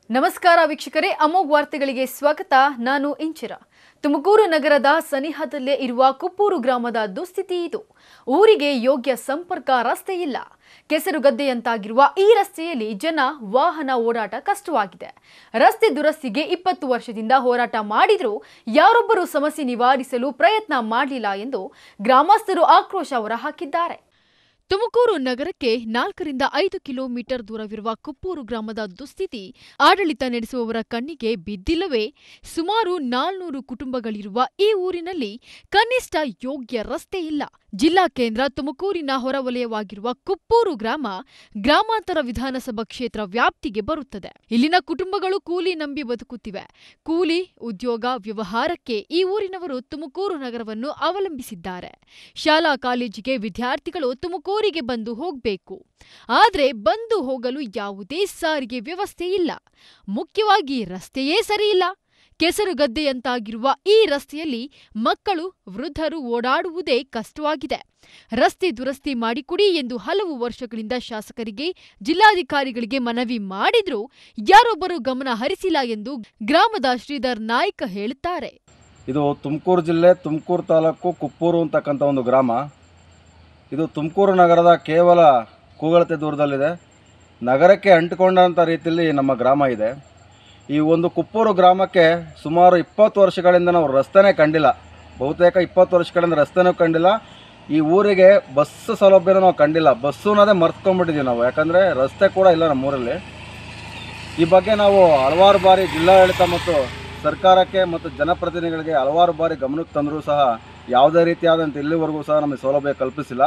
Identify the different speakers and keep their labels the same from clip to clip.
Speaker 1: ನಮಸ್ಕಾರ ವೀಕ್ಷಕರೇ ಅಮೋಘ್ ವಾರ್ತೆಗಳಿಗೆ ಸ್ವಾಗತ ನಾನು ಇಂಚಿರ ತುಮಕೂರು ನಗರದ ಸನಿಹದಲ್ಲೇ ಇರುವ ಕುಪ್ಪೂರು ಗ್ರಾಮದ ದುಸ್ಥಿತಿ ಇದು ಊರಿಗೆ ಯೋಗ್ಯ ಸಂಪರ್ಕ ರಸ್ತೆ ಇಲ್ಲ ಕೆಸರುಗದ್ದೆಯಂತಾಗಿರುವ ಈ ರಸ್ತೆಯಲ್ಲಿ ಜನ ವಾಹನ ಓಡಾಟ ಕಷ್ಟವಾಗಿದೆ ರಸ್ತೆ ದುರಸ್ತಿಗೆ ಇಪ್ಪತ್ತು ವರ್ಷದಿಂದ ಹೋರಾಟ ಮಾಡಿದರೂ ಯಾರೊಬ್ಬರೂ ಸಮಸ್ಯೆ ನಿವಾರಿಸಲು ಪ್ರಯತ್ನ ಮಾಡಲಿಲ್ಲ ಎಂದು ಗ್ರಾಮಸ್ಥರು ಆಕ್ರೋಶ ಹೊರಹಾಕಿದ್ದಾರೆ ತುಮಕೂರು ನಗರಕ್ಕೆ ನಾಲ್ಕರಿಂದ ಐದು ಕಿಲೋಮೀಟರ್ ದೂರವಿರುವ ಕುಪ್ಪೂರು ಗ್ರಾಮದ ದುಸ್ಥಿತಿ ಆಡಳಿತ ನಡೆಸುವವರ ಕಣ್ಣಿಗೆ ಬಿದ್ದಿಲ್ಲವೇ ಸುಮಾರು ನಾಲ್ನೂರು ಕುಟುಂಬಗಳಿರುವ ಈ ಊರಿನಲ್ಲಿ ಕನಿಷ್ಠ ಯೋಗ್ಯ ರಸ್ತೆ ಇಲ್ಲ ಜಿಲ್ಲಾ ಕೇಂದ್ರ ತುಮಕೂರಿನ ಹೊರವಲಯವಾಗಿರುವ ಕುಪ್ಪೂರು ಗ್ರಾಮ ಗ್ರಾಮಾಂತರ ವಿಧಾನಸಭಾ ಕ್ಷೇತ್ರ ವ್ಯಾಪ್ತಿಗೆ ಬರುತ್ತದೆ ಇಲ್ಲಿನ ಕುಟುಂಬಗಳು ಕೂಲಿ ನಂಬಿ ಬದುಕುತ್ತಿವೆ ಕೂಲಿ ಉದ್ಯೋಗ ವ್ಯವಹಾರಕ್ಕೆ ಈ ಊರಿನವರು ತುಮಕೂರು ನಗರವನ್ನು ಅವಲಂಬಿಸಿದ್ದಾರೆ ಶಾಲಾ ಕಾಲೇಜಿಗೆ ವಿದ್ಯಾರ್ಥಿಗಳು ತುಮಕೂರಿಗೆ ಬಂದು ಹೋಗಬೇಕು ಆದ್ರೆ ಬಂದು ಹೋಗಲು ಯಾವುದೇ ಸಾರಿಗೆ ವ್ಯವಸ್ಥೆ ಇಲ್ಲ ಮುಖ್ಯವಾಗಿ ರಸ್ತೆಯೇ ಸರಿಯಿಲ್ಲ ಕೆಸರುಗದ್ದೆಯಂತಾಗಿರುವ ಈ ರಸ್ತೆಯಲ್ಲಿ ಮಕ್ಕಳು ವೃದ್ಧರು ಓಡಾಡುವುದೇ ಕಷ್ಟವಾಗಿದೆ ರಸ್ತೆ ದುರಸ್ತಿ ಮಾಡಿಕೊಡಿ ಎಂದು ಹಲವು ವರ್ಷಗಳಿಂದ ಶಾಸಕರಿಗೆ ಜಿಲ್ಲಾಧಿಕಾರಿಗಳಿಗೆ ಮನವಿ ಮಾಡಿದ್ರೂ ಯಾರೊಬ್ಬರು ಗಮನ ಹರಿಸಿಲ್ಲ ಎಂದು ಗ್ರಾಮದ ಶ್ರೀಧರ್ ನಾಯ್ಕ ಹೇಳುತ್ತಾರೆ
Speaker 2: ಇದು ತುಮಕೂರು ಜಿಲ್ಲೆ ತುಮಕೂರು ತಾಲೂಕು ಕುಪ್ಪೂರು ಅಂತಕ್ಕಂಥ ಒಂದು ಗ್ರಾಮ ಇದು ತುಮಕೂರು ನಗರದ ಕೇವಲ ಕೂಗಳತೆ ದೂರದಲ್ಲಿದೆ ನಗರಕ್ಕೆ ಅಂಟಿಕೊಂಡಂಥ ರೀತಿಯಲ್ಲಿ ನಮ್ಮ ಗ್ರಾಮ ಇದೆ ಈ ಒಂದು ಕುಪ್ಪೂರು ಗ್ರಾಮಕ್ಕೆ ಸುಮಾರು ಇಪ್ಪತ್ತು ವರ್ಷಗಳಿಂದ ನಾವು ರಸ್ತೆನೇ ಕಂಡಿಲ್ಲ ಬಹುತೇಕ ಇಪ್ಪತ್ತು ವರ್ಷಗಳಿಂದ ರಸ್ತೆನೂ ಕಂಡಿಲ್ಲ ಈ ಊರಿಗೆ ಬಸ್ ಸೌಲಭ್ಯನೂ ನಾವು ಕಂಡಿಲ್ಲ ಬಸ್ಸು ಅನ್ನೋದೇ ಮರ್ತ್ಕೊಂಡ್ಬಿಟ್ಟಿದ್ದೀವಿ ನಾವು ಯಾಕಂದರೆ ರಸ್ತೆ ಕೂಡ ಇಲ್ಲ ನಮ್ಮೂರಲ್ಲಿ ಈ ಬಗ್ಗೆ ನಾವು ಹಲವಾರು ಬಾರಿ ಜಿಲ್ಲಾಡಳಿತ ಮತ್ತು ಸರ್ಕಾರಕ್ಕೆ ಮತ್ತು ಜನಪ್ರತಿನಿಧಿಗಳಿಗೆ ಹಲವಾರು ಬಾರಿ ಗಮನಕ್ಕೆ ತಂದರೂ ಸಹ ಯಾವುದೇ ರೀತಿಯಾದಂಥ ಇಲ್ಲಿವರೆಗೂ ಸಹ ನಮಗೆ ಸೌಲಭ್ಯ ಕಲ್ಪಿಸಿಲ್ಲ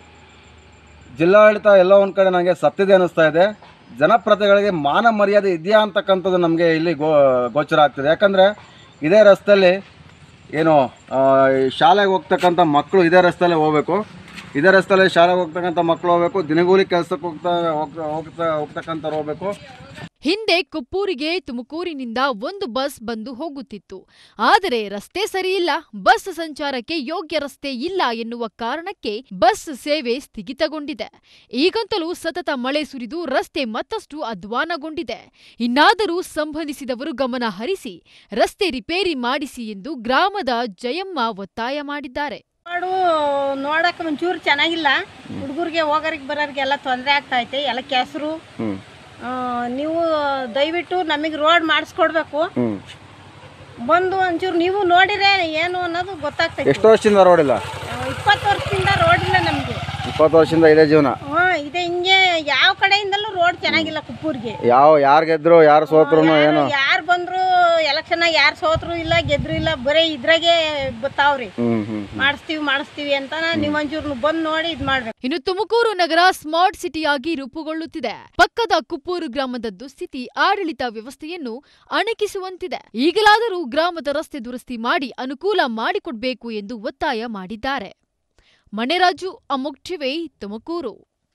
Speaker 2: ಜಿಲ್ಲಾಡಳಿತ ಎಲ್ಲ ಒಂದು ಕಡೆ ನನಗೆ ಸತ್ಯದೆ ಅನ್ನಿಸ್ತಾ ಇದೆ ಜನಪ್ರತಿನಿಧಿಗಳಿಗೆ ಮಾನ ಮರ್ಯಾದೆ ಇದೆಯಾ ಅಂತಕ್ಕಂಥದ್ದು ನಮಗೆ ಇಲ್ಲಿ ಗೋ ಗೋಚರ ಆಗ್ತಿದೆ ಯಾಕಂದರೆ ಇದೇ ರಸ್ತೆಯಲ್ಲಿ ಏನು ಆ, ಈ ಶಾಲೆಗೆ ಹೋಗ್ತಕ್ಕಂಥ ಮಕ್ಕಳು ಇದೇ ರಸ್ತೆಯಲ್ಲೇ ಹೋಗಬೇಕು ಇದೇ ರಸ್ತೆಯಲ್ಲಿ ಶಾಲೆಗೆ ಹೋಗ್ತಕ್ಕಂಥ ಮಕ್ಕಳು ಹೋಗಬೇಕು ದಿನಗೂಲಿ ಕೆಲಸಕ್ಕೆ ಹೋಗ್ತಾ ಹೋಗ್ತಾ ಹೋಗ್ತಾ ಹೋಗ್ತಕ್ಕಂಥವ್ರು ಹೋಗಬೇಕು
Speaker 1: ಹಿಂದೆ ಕುಪ್ಪೂರಿಗೆ ತುಮಕೂರಿನಿಂದ ಒಂದು ಬಸ್ ಬಂದು ಹೋಗುತ್ತಿತ್ತು ಆದರೆ ರಸ್ತೆ ಸರಿಯಿಲ್ಲ ಬಸ್ ಸಂಚಾರಕ್ಕೆ ಯೋಗ್ಯ ರಸ್ತೆ ಇಲ್ಲ ಎನ್ನುವ ಕಾರಣಕ್ಕೆ ಬಸ್ ಸೇವೆ ಸ್ಥಗಿತಗೊಂಡಿದೆ ಈಗಂತಲೂ ಸತತ ಮಳೆ ಸುರಿದು ರಸ್ತೆ ಮತ್ತಷ್ಟು ಅಧ್ವಾನಗೊಂಡಿದೆ ಇನ್ನಾದರೂ ಸಂಬಂಧಿಸಿದವರು ಗಮನ ಹರಿಸಿ ರಸ್ತೆ ರಿಪೇರಿ ಮಾಡಿಸಿ ಎಂದು ಗ್ರಾಮದ ಜಯಮ್ಮ ಒತ್ತಾಯ ಮಾಡಿದ್ದಾರೆ
Speaker 3: ಮಾಡು ನೋಡಕ್ಕೆ ಒಂಚೂರು ಚೆನ್ನಾಗಿಲ್ಲ ಹುಡುಗರಿಗೆ ಹೋಗೋರಿಗೆ ಬರೋರಿಗೆ ಎಲ್ಲ ತೊಂದರೆ ಆಗ್ತಾ ಐತೆ ಎಲ್ಲ ಕೆಸರು
Speaker 2: ಹ್ಞೂ
Speaker 3: ಆ, ನೀವು ದಯವಿಟ್ಟು ನಮಗೆ ರೋಡ್ ಮಾಡಿಸ್ಕೊಡ್ಬೇಕು
Speaker 2: ಹ್ಞೂ
Speaker 3: ಬಂದು ಒಂಚೂರು ನೀವು ನೋಡಿರೆ ಏನು ಅನ್ನೋದು ಗೊತ್ತಾಗ್ತೈತೆ
Speaker 2: ಎಷ್ಟು ವರ್ಷದಿಂದ ರೋಡ್ ಇಲ್ಲ
Speaker 3: ಇಪ್ಪತ್ತು ವರ್ಷದಿಂದ ರೋಡ್ ಇಲ್ಲ ನಮಗೆ
Speaker 2: ಇಪ್ಪತ್ತು ವರ್ಷದಿಂದ ಇದೇ ಜೀವನ
Speaker 3: ಹಾಂ ಇದೆ ಹಿಂಗೆ ಯಾವ ಕಡೆಯಿಂದಲೂ ರೋಡ್ ಚೆನ್ನಾಗಿಲ್ಲ ಕುಪ್ಪೂರಿಗೆ
Speaker 2: ಯಾವ ಯಾರು ಗೆದ್ರು ಯಾರು ಸೋತ್ರು ಏನು
Speaker 3: ಯಾರು ಬಂದ್ರು ಎಲೆಕ್ಷನ್ ಯಾರು ಸೋತ್ರು ಇಲ್ಲ ಗೆದ್ರು ಇಲ್ಲ ಬರೀ ಇದ್ರಾಗೆ ಬತ್ತಾವ್ರಿ
Speaker 2: ಹ್ಮ್ ಹ್ಮ್
Speaker 3: ಮಾಡಿಸ್ತೀವಿ ಮಾಡಿಸ್ತೀವಿ ಅಂತ ನೀವು ಒಂಚೂರು ಬಂದು ನೋಡಿ ಇದು ಮಾಡ್ಬೇಕು
Speaker 1: ಇನ್ನು ತುಮಕೂರು ನಗರ ಸ್ಮಾರ್ಟ್ ಸಿಟಿಯಾಗಿ ರೂಪುಗೊಳ್ಳುತ್ತಿದೆ ಪಕ್ಕದ ಕುಪ್ಪೂರು ಗ್ರಾಮದ ದುಸ್ಥಿತಿ ಆಡಳಿತ ವ್ಯವಸ್ಥೆಯನ್ನು ಅಣಕಿಸುವಂತಿದೆ ಈಗಲಾದರೂ ಗ್ರಾಮದ ರಸ್ತೆ ದುರಸ್ತಿ ಮಾಡಿ ಅನುಕೂಲ ಮಾಡಿಕೊಡ್ಬೇಕು ಎಂದು ಒತ್ತಾಯ ಮಾಡಿದ್ದಾರೆ ಮಣೆರಾಜು ಅಮೋಕ್ ಟಿವಿ ತುಮಕೂರು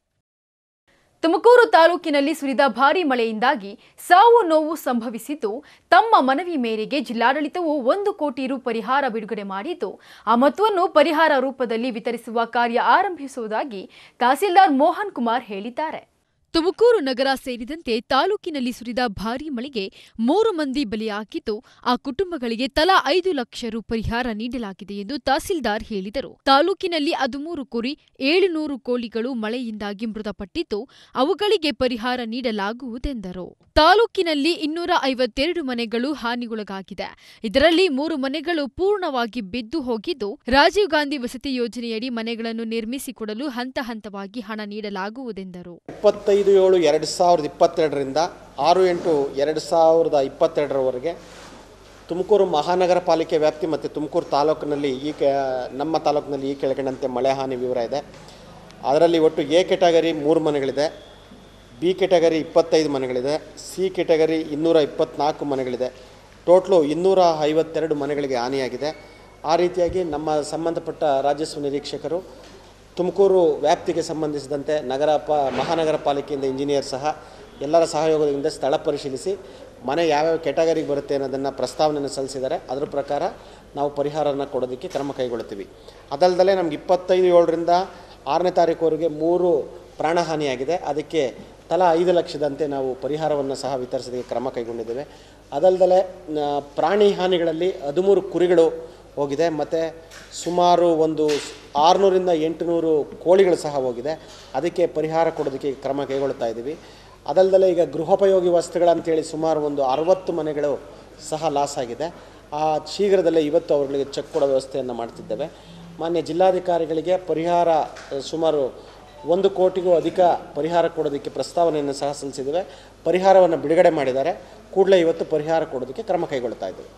Speaker 1: ತುಮಕೂರು ತಾಲೂಕಿನಲ್ಲಿ ಸುರಿದ ಭಾರೀ ಮಳೆಯಿಂದಾಗಿ ಸಾವು ನೋವು ಸಂಭವಿಸಿದ್ದು ತಮ್ಮ ಮನವಿ ಮೇರೆಗೆ ಜಿಲ್ಲಾಡಳಿತವು ಒಂದು ಕೋಟಿ ರು ಪರಿಹಾರ ಬಿಡುಗಡೆ ಮಾಡಿದ್ದು ಆ ಮೊತ್ತವನ್ನು ಪರಿಹಾರ ರೂಪದಲ್ಲಿ ವಿತರಿಸುವ ಕಾರ್ಯ ಆರಂಭಿಸುವುದಾಗಿ ತಹಸೀಲ್ದಾರ್ ಮೋಹನ್ ಕುಮಾರ್ ಹೇಳಿದ್ದಾರೆ ತುಮಕೂರು ನಗರ ಸೇರಿದಂತೆ ತಾಲೂಕಿನಲ್ಲಿ ಸುರಿದ ಭಾರೀ ಮಳೆಗೆ ಮೂರು ಮಂದಿ ಬಲಿಯಾಗಿದ್ದು ಆ ಕುಟುಂಬಗಳಿಗೆ ತಲಾ ಐದು ಲಕ್ಷ ರು ಪರಿಹಾರ ನೀಡಲಾಗಿದೆ ಎಂದು ತಹಸೀಲ್ದಾರ್ ಹೇಳಿದರು ತಾಲೂಕಿನಲ್ಲಿ ಹದಿಮೂರು ಕುರಿ ಏಳುನೂರು ಕೋಳಿಗಳು ಮಳೆಯಿಂದಾಗಿ ಮೃತಪಟ್ಟಿದ್ದು ಅವುಗಳಿಗೆ ಪರಿಹಾರ ನೀಡಲಾಗುವುದೆಂದರು ತಾಲೂಕಿನಲ್ಲಿ ಇನ್ನೂರ ಐವತ್ತೆರಡು ಮನೆಗಳು ಹಾನಿಗೊಳಗಾಗಿದೆ ಇದರಲ್ಲಿ ಮೂರು ಮನೆಗಳು ಪೂರ್ಣವಾಗಿ ಬಿದ್ದು ಹೋಗಿದ್ದು ರಾಜೀವ್ ಗಾಂಧಿ ವಸತಿ ಯೋಜನೆಯಡಿ ಮನೆಗಳನ್ನು ನಿರ್ಮಿಸಿಕೊಡಲು ಹಂತ ಹಂತವಾಗಿ ಹಣ ನೀಡಲಾಗುವುದೆಂದರು
Speaker 4: ಇಪ್ಪತ್ತೈದು ಏಳು ಎರಡು ಸಾವಿರದ ಇಪ್ಪತ್ತೆರಡರಿಂದ ಆರು ಎಂಟು ಎರಡು ಸಾವಿರದ ಇಪ್ಪತ್ತೆರಡರವರೆಗೆ ತುಮಕೂರು ಮಹಾನಗರ ಪಾಲಿಕೆ ವ್ಯಾಪ್ತಿ ಮತ್ತು ತುಮಕೂರು ತಾಲೂಕಿನಲ್ಲಿ ಈ ಕೆ ನಮ್ಮ ತಾಲೂಕಿನಲ್ಲಿ ಈ ಕೆಳಗಂಡಂತೆ ಮಳೆ ಹಾನಿ ವಿವರ ಇದೆ ಅದರಲ್ಲಿ ಒಟ್ಟು ಎ ಕೆಟಗರಿ ಮೂರು ಮನೆಗಳಿದೆ ಬಿ ಕೆಟಗರಿ ಇಪ್ಪತ್ತೈದು ಮನೆಗಳಿದೆ ಸಿ ಕೆಟಗರಿ ಇನ್ನೂರ ಇಪ್ಪತ್ತ್ನಾಲ್ಕು ಮನೆಗಳಿದೆ ಟೋಟ್ಲು ಇನ್ನೂರ ಐವತ್ತೆರಡು ಮನೆಗಳಿಗೆ ಹಾನಿಯಾಗಿದೆ ಆ ರೀತಿಯಾಗಿ ನಮ್ಮ ಸಂಬಂಧಪಟ್ಟ ರಾಜಸ್ವ ನಿರೀಕ್ಷಕರು ತುಮಕೂರು ವ್ಯಾಪ್ತಿಗೆ ಸಂಬಂಧಿಸಿದಂತೆ ನಗರ ಪ ಮಹಾನಗರ ಪಾಲಿಕೆಯಿಂದ ಇಂಜಿನಿಯರ್ ಸಹ ಎಲ್ಲರ ಸಹಯೋಗದಿಂದ ಸ್ಥಳ ಪರಿಶೀಲಿಸಿ ಮನೆ ಯಾವ್ಯಾವ ಕೆಟಗರಿಗೆ ಬರುತ್ತೆ ಅನ್ನೋದನ್ನು ಪ್ರಸ್ತಾವನೆಯನ್ನು ಸಲ್ಲಿಸಿದ್ದಾರೆ ಅದರ ಪ್ರಕಾರ ನಾವು ಪರಿಹಾರನ ಕೊಡೋದಕ್ಕೆ ಕ್ರಮ ಕೈಗೊಳ್ತೀವಿ ಅದಲ್ಲದೆ ನಮ್ಗೆ ಇಪ್ಪತ್ತೈದು ಏಳರಿಂದ ಆರನೇ ತಾರೀಕುವರೆಗೆ ಮೂರು ಪ್ರಾಣಹಾನಿಯಾಗಿದೆ ಅದಕ್ಕೆ ತಲಾ ಐದು ಲಕ್ಷದಂತೆ ನಾವು ಪರಿಹಾರವನ್ನು ಸಹ ವಿತರಿಸೋದಕ್ಕೆ ಕ್ರಮ ಕೈಗೊಂಡಿದ್ದೇವೆ ಅದಲ್ಲದೆ ಆ, ಪ್ರಾಣಿ ಹಾನಿಗಳಲ್ಲಿ ಹದಿಮೂರು ಕುರಿಗಳು ಹೋಗಿದೆ ಮತ್ತು ಸುಮಾರು ಒಂದು ಆರುನೂರಿಂದ ಎಂಟುನೂರು ಕೋಳಿಗಳು ಸಹ ಹೋಗಿದೆ ಅದಕ್ಕೆ ಪರಿಹಾರ ಕೊಡೋದಕ್ಕೆ ಕ್ರಮ ಕೈಗೊಳ್ತಾ ಇದ್ದೀವಿ ಅದಲ್ಲದೆ ಈಗ ಗೃಹೋಪಯೋಗಿ ವಸ್ತುಗಳಂತೇಳಿ ಸುಮಾರು ಒಂದು ಅರವತ್ತು ಮನೆಗಳು ಸಹ ಲಾಸ್ ಆಗಿದೆ ಆ ಶೀಘ್ರದಲ್ಲೇ ಇವತ್ತು ಅವರುಗಳಿಗೆ ಚೆಕ್ ಕೊಡೋ ವ್ಯವಸ್ಥೆಯನ್ನು ಮಾಡ್ತಿದ್ದೇವೆ ಮಾನ್ಯ ಜಿಲ್ಲಾಧಿಕಾರಿಗಳಿಗೆ ಪರಿಹಾರ ಆ, ಸುಮಾರು ಒಂದು ಕೋಟಿಗೂ ಅಧಿಕ ಪರಿಹಾರ ಕೊಡೋದಕ್ಕೆ ಪ್ರಸ್ತಾವನೆಯನ್ನು ಸಹ ಸಲ್ಲಿಸಿದ್ದೇವೆ ಪರಿಹಾರವನ್ನು ಬಿಡುಗಡೆ ಮಾಡಿದ್ದಾರೆ ಕೂಡಲೇ ಇವತ್ತು ಪರಿಹಾರ ಕೊಡೋದಕ್ಕೆ ಕ್ರಮ ಕೈಗೊಳ್ತಾ ಇದ್ದೇವೆ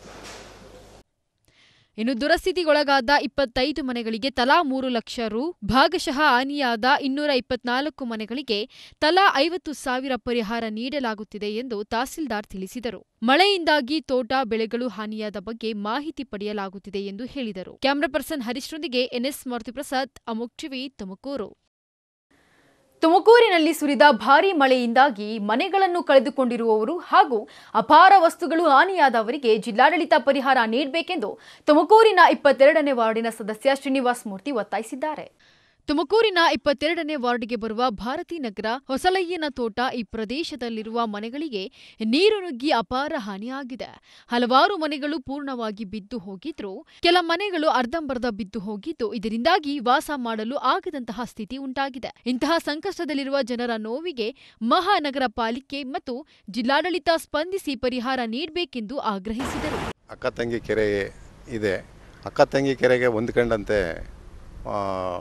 Speaker 1: ಇನ್ನು ದುರಸ್ಥಿತಿಗೊಳಗಾದ ಇಪ್ಪತ್ತೈದು ಮನೆಗಳಿಗೆ ತಲಾ ಮೂರು ಲಕ್ಷ ರು ಭಾಗಶಃ ಹಾನಿಯಾದ ಇನ್ನೂರ ಇಪ್ಪತ್ನಾಲ್ಕು ಮನೆಗಳಿಗೆ ತಲಾ ಐವತ್ತು ಸಾವಿರ ಪರಿಹಾರ ನೀಡಲಾಗುತ್ತಿದೆ ಎಂದು ತಹಸೀಲ್ದಾರ್ ತಿಳಿಸಿದರು ಮಳೆಯಿಂದಾಗಿ ತೋಟ ಬೆಳೆಗಳು ಹಾನಿಯಾದ ಬಗ್ಗೆ ಮಾಹಿತಿ ಪಡೆಯಲಾಗುತ್ತಿದೆ ಎಂದು ಹೇಳಿದರು ಕ್ಯಾಮರಾ ಪರ್ಸನ್ ಹರೀಶ್ರೊಂದಿಗೆ ಎನ್ಎಸ್ ಮಾರುತಿಪ್ರಸಾದ್ ಅಮುಕ್ ಟಿವಿ ತುಮಕೂರು ತುಮಕೂರಿನಲ್ಲಿ ಸುರಿದ ಭಾರೀ ಮಳೆಯಿಂದಾಗಿ ಮನೆಗಳನ್ನು ಕಳೆದುಕೊಂಡಿರುವವರು ಹಾಗೂ ಅಪಾರ ವಸ್ತುಗಳು ಹಾನಿಯಾದವರಿಗೆ ಜಿಲ್ಲಾಡಳಿತ ಪರಿಹಾರ ನೀಡಬೇಕೆಂದು ತುಮಕೂರಿನ ಇಪ್ಪತ್ತೆರಡನೇ ವಾರ್ಡಿನ ಸದಸ್ಯ ಶ್ರೀನಿವಾಸ್ ಮೂರ್ತಿ ಒತ್ತಾಯಿಸಿದ್ದಾರೆ ತುಮಕೂರಿನ ಇಪ್ಪತ್ತೆರಡನೇ ವಾರ್ಡ್ಗೆ ಬರುವ ಭಾರತಿ ನಗರ ಹೊಸಲಯ್ಯನ ತೋಟ ಈ ಪ್ರದೇಶದಲ್ಲಿರುವ ಮನೆಗಳಿಗೆ ನೀರು ನುಗ್ಗಿ ಅಪಾರ ಹಾನಿಯಾಗಿದೆ ಹಲವಾರು ಮನೆಗಳು ಪೂರ್ಣವಾಗಿ ಬಿದ್ದು ಹೋಗಿದ್ರು ಕೆಲ ಮನೆಗಳು ಅರ್ಧಂಬರ್ಧ ಬಿದ್ದು ಹೋಗಿದ್ದು ಇದರಿಂದಾಗಿ ವಾಸ ಮಾಡಲು ಆಗದಂತಹ ಸ್ಥಿತಿ ಉಂಟಾಗಿದೆ ಇಂತಹ ಸಂಕಷ್ಟದಲ್ಲಿರುವ ಜನರ ನೋವಿಗೆ ಮಹಾನಗರ ಪಾಲಿಕೆ ಮತ್ತು ಜಿಲ್ಲಾಡಳಿತ ಸ್ಪಂದಿಸಿ ಪರಿಹಾರ ನೀಡಬೇಕೆಂದು ಆಗ್ರಹಿಸಿದರು
Speaker 5: ಅಕ್ಕ ತಂಗಿ ಕೆರೆ ಇದೆ ಅಕ್ಕ ತಂಗಿ ಕೆರೆಗೆ ಹೊಂದ್ಕೊಂಡಂತೆ ಆ,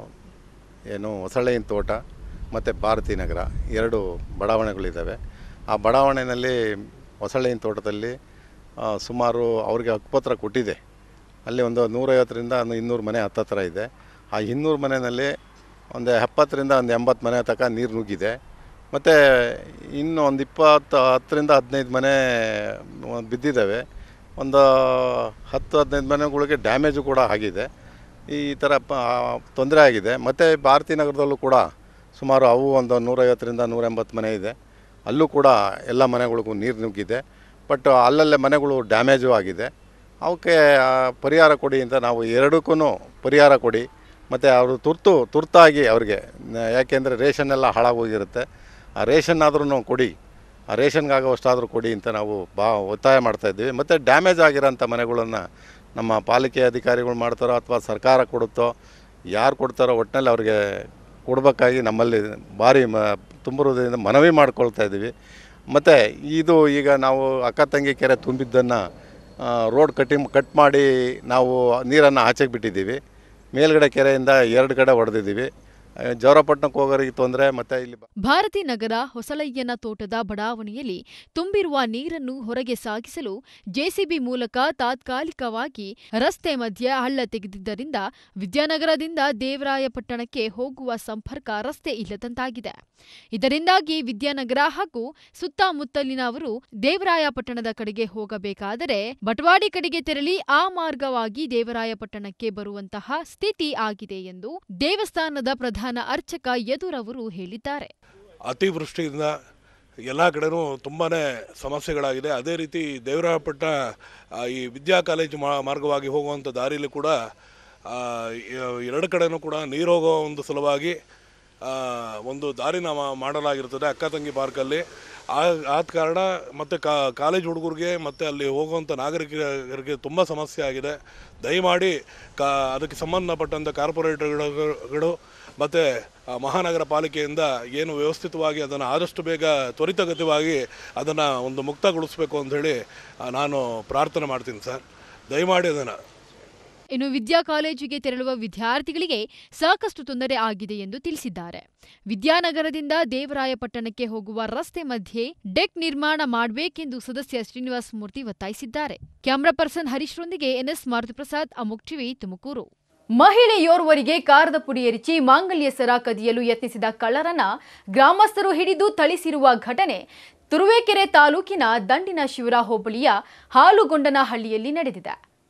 Speaker 5: ಏನು ಹೊಸಳ್ಳಿನ ತೋಟ ಮತ್ತು ಭಾರತಿ ನಗರ ಎರಡು ಬಡಾವಣೆಗಳಿದ್ದಾವೆ ಆ ಬಡಾವಣೆಯಲ್ಲಿ ಹೊಸಳ್ಳಿನ ತೋಟದಲ್ಲಿ ಆ, ಸುಮಾರು ಅವ್ರಿಗೆ ಹಕ್ಕುಪತ್ರ ಕೊಟ್ಟಿದೆ ಅಲ್ಲಿ ಒಂದು ನೂರೈವತ್ತರಿಂದ ಒಂದು ಇನ್ನೂರು ಮನೆ ಹತ್ತತ್ರ ಇದೆ ಆ ಇನ್ನೂರು ಮನೆಯಲ್ಲಿ ಒಂದು ಎಪ್ಪತ್ತರಿಂದ ಒಂದು ಎಂಬತ್ತು ಮನೆ ತನಕ ನೀರು ನುಗ್ಗಿದೆ ಮತ್ತು ಇನ್ನು ಒಂದು ಇಪ್ಪತ್ತು ಹತ್ತರಿಂದ ಹದಿನೈದು ಮನೆ ಬಿದ್ದಿದ್ದಾವೆ ಒಂದು ಹತ್ತು ಹದಿನೈದು ಮನೆಗಳಿಗೆ ಡ್ಯಾಮೇಜು ಕೂಡ ಆಗಿದೆ ಈ ಥರ ಪ ತೊಂದರೆ ಆಗಿದೆ ಮತ್ತು ಭಾರತಿ ನಗರದಲ್ಲೂ ಕೂಡ ಸುಮಾರು ಅವು ಒಂದು ನೂರೈವತ್ತರಿಂದ ನೂರ ಎಂಬತ್ತು ಮನೆ ಇದೆ ಅಲ್ಲೂ ಕೂಡ ಎಲ್ಲ ಮನೆಗಳಿಗೂ ನೀರು ನುಗ್ಗಿದೆ ಬಟ್ ಅಲ್ಲಲ್ಲೇ ಮನೆಗಳು ಡ್ಯಾಮೇಜು ಆಗಿದೆ ಅವಕ್ಕೆ ಆ, ಪರಿಹಾರ ಕೊಡಿ ಅಂತ ನಾವು ಎರಡಕ್ಕೂ ಪರಿಹಾರ ಕೊಡಿ ಮತ್ತು ಅವರು ತುರ್ತು ತುರ್ತಾಗಿ ಅವ್ರಿಗೆ ನ- ಯಾಕೆಂದರೆ ರೇಷನ್ ಎಲ್ಲ ಹಾಳಾಗೋಗಿರುತ್ತೆ ಆ ರೇಷನ್ ಆದ್ರೂ ಕೊಡಿ ಆ ರೇಷನ್ಗಾಗೋಷ್ಟಾದರೂ ಕೊಡಿ ಅಂತ ನಾವು ಬಾ ಒತ್ತಾಯ ಮಾಡ್ತಾಯಿದ್ದೀವಿ ಮತ್ತು ಡ್ಯಾಮೇಜ್ ಆಗಿರೋಂಥ ಮನೆಗಳನ್ನು ನಮ್ಮ ಪಾಲಿಕೆ ಅಧಿಕಾರಿಗಳು ಮಾಡ್ತಾರೋ ಅಥವಾ ಸರ್ಕಾರ ಕೊಡುತ್ತೋ ಯಾರು ಕೊಡ್ತಾರೋ ಒಟ್ಟಿನಲ್ಲಿ ಅವ್ರಿಗೆ ಕೊಡಬೇಕಾಗಿ ನಮ್ಮಲ್ಲಿ ಭಾರಿ ಮ ತುಂಬ ಹೃದಯದಿಂದ ಮನವಿ ಮಾಡ್ಕೊಳ್ತಾ ಇದ್ದೀವಿ ಮತ್ತು ಇದು ಈಗ ನಾವು ಅಕ್ಕ ತಂಗಿ ಕೆರೆ ತುಂಬಿದ್ದನ್ನು ರೋಡ್ ಕಟ್ಟಿ ಕಟ್ ಮಾಡಿ ನಾವು ನೀರನ್ನು ಆಚೆಗೆ ಬಿಟ್ಟಿದ್ದೀವಿ ಮೇಲ್ಗಡೆ ಕೆರೆಯಿಂದ ಎರಡು ಕಡೆ ಹೊಡೆದಿದ್ದೀವಿ ಜವರಪಟ್ಟಣಕ್ಕೆ ಹೋಗೋರಿಗೆ ತೊಂದರೆ ಮತ್ತು ಇಲ್ಲಿ ಬ-
Speaker 1: ಭಾರತಿ ನಗರ ಹೊಸಲಯ್ಯನ ತೋಟದ ಬಡಾವಣೆಯಲ್ಲಿ ತುಂಬಿರುವ ನೀರನ್ನು ಹೊರಗೆ ಸಾಗಿಸಲು ಜೆಸಿಬಿ ಮೂಲಕ ತಾತ್ಕಾಲಿಕವಾಗಿ ರಸ್ತೆ ಮಧ್ಯೆ ಹಳ್ಳ ತೆಗೆದಿದ್ದರಿಂದ ವಿದ್ಯಾನಗರದಿಂದ ದೇವರಾಯಪಟ್ಟಣಕ್ಕೆ ಹೋಗುವ ಸಂಪರ್ಕ ರಸ್ತೆ ಇಲ್ಲದಂತಾಗಿದೆ ಇದರಿಂದಾಗಿ ವಿದ್ಯಾನಗರ ಹಾಗೂ ಸುತ್ತಮುತ್ತಲಿನವರು ದೇವರಾಯಪಟ್ಟಣದ ಕಡೆಗೆ ಹೋಗಬೇಕಾದರೆ ಬಟವಾಡಿ ಕಡೆಗೆ ತೆರಳಿ ಆ ಮಾರ್ಗವಾಗಿ ದೇವರಾಯಪಟ್ಟಣಕ್ಕೆ ಬರುವಂತಹ ಸ್ಥಿತಿ ಆಗಿದೆ ಎಂದು ದೇವಸ್ಥಾನದ ಪ್ರಧಾನ ಅರ್ಚಕ ಯದುರವರು ಹೇಳಿದ್ದಾರೆ
Speaker 6: ಅತಿವೃಷ್ಟಿಯಿಂದ ಎಲ್ಲ ಕಡೆನೂ ತುಂಬಾ ಸಮಸ್ಯೆಗಳಾಗಿದೆ ಅದೇ ರೀತಿ ದೇವರಾಯಪಟ್ಟ ಆ, ಈ ವಿದ್ಯಾ ಕಾಲೇಜು ಮಾ ಮಾರ್ಗವಾಗಿ ಹೋಗುವಂಥ ದಾರಿಯಲ್ಲಿ ಕೂಡ ಆ, ಎ- ಎರಡು ಕಡೆನೂ ಕೂಡ ನೀರು ಹೋಗೋ ಒಂದು ಸಲುವಾಗಿ ಆ, ಒಂದು ದಾರಿನ ಮಾ- ಮಾಡಲಾಗಿರ್ತದೆ ಅಕ್ಕ ತಂಗಿ ಪಾರ್ಕಲ್ಲಿ ಆ ಆದ ಕಾರಣ ಮತ್ತು ಕಾ ಕಾಲೇಜ್ ಹುಡುಗರಿಗೆ ಮತ್ತು ಅಲ್ಲಿ ಹೋಗುವಂಥ ನಾಗರಿಕರಿಗೆ ತುಂಬ ಸಮಸ್ಯೆ ಆಗಿದೆ ದಯಮಾಡಿ ಕಾ ಅದಕ್ಕೆ ಸಂಬಂಧಪಟ್ಟಂಥ ಕಾರ್ಪೊರೇಟರ್ಗಳು ಮತ್ತು ಮಹಾನಗರ ಪಾಲಿಕೆಯಿಂದ ಏನು ವ್ಯವಸ್ಥಿತವಾಗಿ ಅದನ್ನು ಆದಷ್ಟು ಬೇಗ ತ್ವರಿತಗತಿವಾಗಿ ಅದನ್ನು ಒಂದು ಮುಕ್ತಗೊಳಿಸಬೇಕು ಅಂಥೇಳಿ ನಾನು ಪ್ರಾರ್ಥನೆ ಮಾಡ್ತೀನಿ ಸರ್ ದಯಮಾಡಿ ಅದನ್ನು
Speaker 1: ಇನ್ನು ವಿದ್ಯಾ ಕಾಲೇಜಿಗೆ ತೆರಳುವ ವಿದ್ಯಾರ್ಥಿಗಳಿಗೆ ಸಾಕಷ್ಟು ತೊಂದರೆ ಆಗಿದೆ ಎಂದು ತಿಳಿಸಿದ್ದಾರೆ ವಿದ್ಯಾನಗರದಿಂದ ದೇವರಾಯಪಟ್ಟಣಕ್ಕೆ ಹೋಗುವ ರಸ್ತೆ ಮಧ್ಯೆ ಡೆಕ್ ನಿರ್ಮಾಣ ಮಾಡಬೇಕೆಂದು ಸದಸ್ಯ ಶ್ರೀನಿವಾಸ ಮೂರ್ತಿ ಒತ್ತಾಯಿಸಿದ್ದಾರೆ ಕ್ಯಾಮರಾ ಪರ್ಸನ್ ಹರೀಶ್ರೊಂದಿಗೆ ಎನ್ಎಸ್ ಮಾರುತಿಪ್ರಸಾದ್ ಅಮುಕ್ ಟಿವಿ ತುಮಕೂರು ಮಹಿಳೆಯೋರ್ವರಿಗೆ ಕಾರದ ಪುಡಿ ಎರಚಿ ಮಾಂಗಲ್ಯ ಸರ ಕದಿಯಲು ಯತ್ನಿಸಿದ ಕಳ್ಳರನ್ನ ಗ್ರಾಮಸ್ಥರು ಹಿಡಿದು ಥಳಿಸಿರುವ ಘಟನೆ ತುರುವೇಕೆರೆ ತಾಲೂಕಿನ ದಂಡಿನ ಶಿವರ ಹೋಬಳಿಯ ಹಾಲುಗೊಂಡನಹಳ್ಳಿಯಲ್ಲಿ ನಡೆದಿದೆ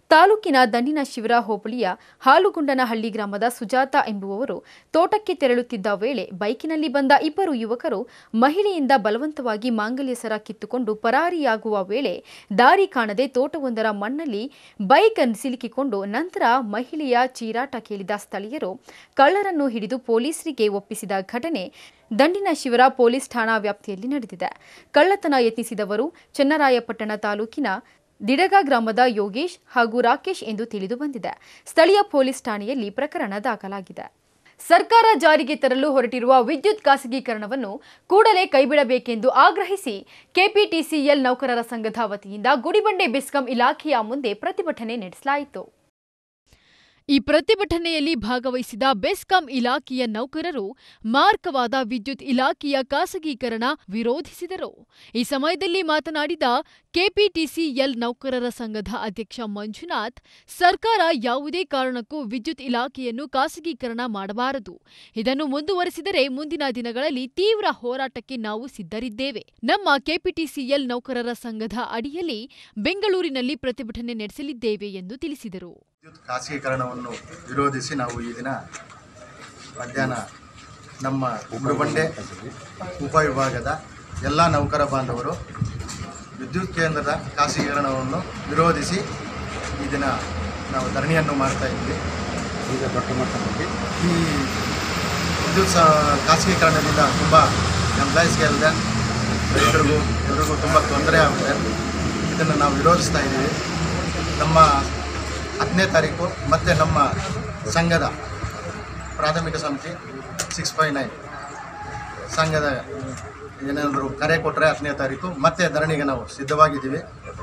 Speaker 1: ತಾಲೂಕಿನ ದಂಡಿನ ಶಿವರ ಹೋಬಳಿಯ ಹಾಲುಗುಂಡನಹಳ್ಳಿ ಗ್ರಾಮದ ಸುಜಾತ ಎಂಬುವವರು ತೋಟಕ್ಕೆ ತೆರಳುತ್ತಿದ್ದ ವೇಳೆ ಬೈಕಿನಲ್ಲಿ ಬಂದ ಇಬ್ಬರು ಯುವಕರು ಮಹಿಳೆಯಿಂದ ಬಲವಂತವಾಗಿ ಮಾಂಗಲ್ಯ ಸರ ಕಿತ್ತುಕೊಂಡು ಪರಾರಿಯಾಗುವ ವೇಳೆ ದಾರಿ ಕಾಣದೆ ತೋಟವೊಂದರ ಮಣ್ಣಲ್ಲಿ ಬೈಕ್ ಸಿಲುಕಿಕೊಂಡು ನಂತರ ಮಹಿಳೆಯ ಚೀರಾಟ ಕೇಳಿದ ಸ್ಥಳೀಯರು ಕಳ್ಳರನ್ನು ಹಿಡಿದು ಪೊಲೀಸರಿಗೆ ಒಪ್ಪಿಸಿದ ಘಟನೆ ದಂಡಿನ ಶಿವರ ಪೊಲೀಸ್ ಠಾಣಾ ವ್ಯಾಪ್ತಿಯಲ್ಲಿ ನಡೆದಿದೆ ಕಳ್ಳತನ ಯತ್ನಿಸಿದವರು ಚನ್ನರಾಯಪಟ್ಟಣ ತಾಲೂಕಿನ ದಿಡಗ ಗ್ರಾಮದ ಯೋಗೇಶ್ ಹಾಗೂ ರಾಕೇಶ್ ಎಂದು ತಿಳಿದು ಬಂದಿದೆ ಸ್ಥಳೀಯ ಪೊಲೀಸ್ ಠಾಣೆಯಲ್ಲಿ ಪ್ರಕರಣ ದಾಖಲಾಗಿದೆ ಸರ್ಕಾರ ಜಾರಿಗೆ ತರಲು ಹೊರಟಿರುವ ವಿದ್ಯುತ್ ಖಾಸಗೀಕರಣವನ್ನು ಕೂಡಲೇ ಕೈಬಿಡಬೇಕೆಂದು ಆಗ್ರಹಿಸಿ ಕೆಪಿಟಿಸಿಎಲ್ ನೌಕರರ ಸಂಘದ ವತಿಯಿಂದ ಗುಡಿಬಂಡೆ ಬೆಸ್ಕಾಂ ಇಲಾಖೆಯ ಮುಂದೆ ಪ್ರತಿಭಟನೆ ನಡೆಸಲಾಯಿತು ಈ ಪ್ರತಿಭಟನೆಯಲ್ಲಿ ಭಾಗವಹಿಸಿದ ಬೆಸ್ಕಾಂ ಇಲಾಖೆಯ ನೌಕರರು ಮಾರ್ಕವಾದ ವಿದ್ಯುತ್ ಇಲಾಖೆಯ ಖಾಸಗೀಕರಣ ವಿರೋಧಿಸಿದರು ಈ ಸಮಯದಲ್ಲಿ ಮಾತನಾಡಿದ ಕೆಪಿಟಿಸಿಎಲ್ ನೌಕರರ ಸಂಘದ ಅಧ್ಯಕ್ಷ ಮಂಜುನಾಥ್ ಸರ್ಕಾರ ಯಾವುದೇ ಕಾರಣಕ್ಕೂ ವಿದ್ಯುತ್ ಇಲಾಖೆಯನ್ನು ಖಾಸಗೀಕರಣ ಮಾಡಬಾರದು ಇದನ್ನು ಮುಂದುವರೆಸಿದರೆ ಮುಂದಿನ ದಿನಗಳಲ್ಲಿ ತೀವ್ರ ಹೋರಾಟಕ್ಕೆ ನಾವು ಸಿದ್ಧರಿದ್ದೇವೆ ನಮ್ಮ ಕೆಪಿಟಿಸಿಎಲ್ ನೌಕರರ ಸಂಘದ ಅಡಿಯಲ್ಲಿ ಬೆಂಗಳೂರಿನಲ್ಲಿ ಪ್ರತಿಭಟನೆ ನಡೆಸಲಿದ್ದೇವೆ ಎಂದು ತಿಳಿಸಿದರು
Speaker 7: ವಿದ್ಯುತ್ ಖಾಸಗೀಕರಣವನ್ನು ವಿರೋಧಿಸಿ ನಾವು ಈ ದಿನ ಮಧ್ಯಾಹ್ನ ನಮ್ಮ ಉಗುರುಬಂಡೆ ಉಪವಿಭಾಗದ ಎಲ್ಲ ನೌಕರ ಬಾಂಧವರು ವಿದ್ಯುತ್ ಕೇಂದ್ರದ ಖಾಸಗೀಕರಣವನ್ನು ವಿರೋಧಿಸಿ ಈ ದಿನ ನಾವು ಧರಣಿಯನ್ನು ಮಾಡ್ತಾ ಇದ್ವಿ ಈಗ ದೊಡ್ಡ ಮಟ್ಟದಲ್ಲಿ ಈ ವಿದ್ಯುತ್ ಸ ಖಾಸಗೀಕರಣದಿಂದ ತುಂಬ ಎಂಪ್ಲಾಯೀಸ್ಗೆ ಅಲ್ಲದೆ ರೈತರಿಗೂ ಎಲ್ರಿಗೂ ತುಂಬ ತೊಂದರೆ ಆಗುತ್ತೆ ಇದನ್ನು ನಾವು ವಿರೋಧಿಸ್ತಾ ಇದ್ದೀವಿ ನಮ್ಮ ಹತ್ತನೇ ತಾರೀಕು ಮತ್ತು ನಮ್ಮ ಸಂಘದ ಪ್ರಾಥಮಿಕ ಸಮಿತಿ ಸಿಕ್ಸ್ ಫೈ ನೈನ್ ಸಂಘದ ಏನಾದರೂ ಕರೆ ಕೊಟ್ಟರೆ ಹತ್ತನೇ ತಾರೀಕು ಮತ್ತೆ ಧರಣಿಗೆ ನಾವು ಸಿದ್ಧವಾಗಿದ್ದೀವಿ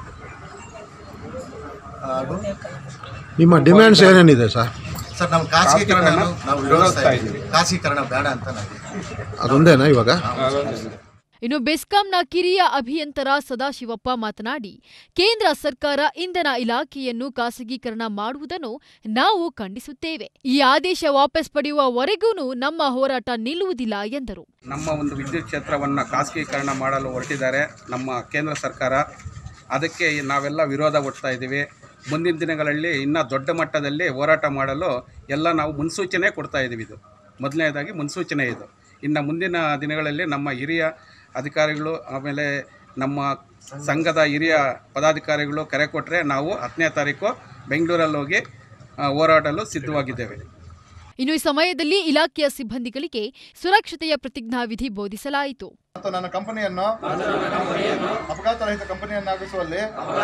Speaker 7: ಹಾಗೂ
Speaker 8: ನಿಮ್ಮ ಡಿಮ್ಯಾಂಡ್ಸ್ ಏನೇನಿದೆ ಸರ್
Speaker 7: ಸರ್ ನಮ್ಮ ಖಾಸಗೀಕರಣ ನಾವು ವಿರೋಧಿಸ್ತಾ ಇದ್ದೀವಿ ಖಾಸಗೀಕರಣ ಬೇಡ ಅಂತ ನಾವು
Speaker 8: ಅದೊಂದೇನಾ ಇವಾಗ
Speaker 1: ಇನ್ನು ಬೆಸ್ಕಾಂನ ಕಿರಿಯ ಅಭಿಯಂತರ ಸದಾಶಿವಪ್ಪ ಮಾತನಾಡಿ ಕೇಂದ್ರ ಸರ್ಕಾರ ಇಂಧನ ಇಲಾಖೆಯನ್ನು ಖಾಸಗೀಕರಣ ಮಾಡುವುದನ್ನು ನಾವು ಖಂಡಿಸುತ್ತೇವೆ ಈ ಆದೇಶ ವಾಪಸ್ ಪಡೆಯುವವರೆಗೂ ನಮ್ಮ ಹೋರಾಟ ನಿಲ್ಲುವುದಿಲ್ಲ ಎಂದರು
Speaker 9: ನಮ್ಮ ಒಂದು ವಿದ್ಯುತ್ ಕ್ಷೇತ್ರವನ್ನು ಖಾಸಗೀಕರಣ ಮಾಡಲು ಹೊರಟಿದ್ದಾರೆ ನಮ್ಮ ಕೇಂದ್ರ ಸರ್ಕಾರ ಅದಕ್ಕೆ ನಾವೆಲ್ಲ ವಿರೋಧ ಕೊಡ್ತಾ ಇದ್ದೀವಿ ಮುಂದಿನ ದಿನಗಳಲ್ಲಿ ಇನ್ನೂ ದೊಡ್ಡ ಮಟ್ಟದಲ್ಲಿ ಹೋರಾಟ ಮಾಡಲು ಎಲ್ಲ ನಾವು ಮುನ್ಸೂಚನೆ ಕೊಡ್ತಾ ಇದ್ದೀವಿ ಇದು ಮೊದಲನೇದಾಗಿ ಮುನ್ಸೂಚನೆ ಇದು ಇನ್ನು ಮುಂದಿನ ದಿನಗಳಲ್ಲಿ ನಮ್ಮ ಹಿರಿಯ ಅಧಿಕಾರಿಗಳು ಆಮೇಲೆ ನಮ್ಮ ಸಂಘದ ಹಿರಿಯ ಪದಾಧಿಕಾರಿಗಳು ಕರೆ ಕೊಟ್ಟರೆ ನಾವು ಹತ್ತನೇ ತಾರೀಕು ಬೆಂಗಳೂರಲ್ಲಿ ಹೋಗಿ ಆ, ಹೋರಾಡಲು ಸಿದ್ಧವಾಗಿದ್ದೇವೆ
Speaker 1: ಇನ್ನು ಈ ಸಮಯದಲ್ಲಿ ಇಲಾಖೆಯ ಸಿಬ್ಬಂದಿಗಳಿಗೆ ಸುರಕ್ಷತೆಯ ಪ್ರತಿಜ್ಞಾವಿಧಿ ಬೋಧಿಸಲಾಯಿತು
Speaker 7: ಮತ್ತು ನನ್ನ ಕಂಪನಿಯನ್ನು ಅಪಘಾತರಹಿತ ಕಂಪನಿಯನ್ನಾಗಿಸುವಲ್ಲಿ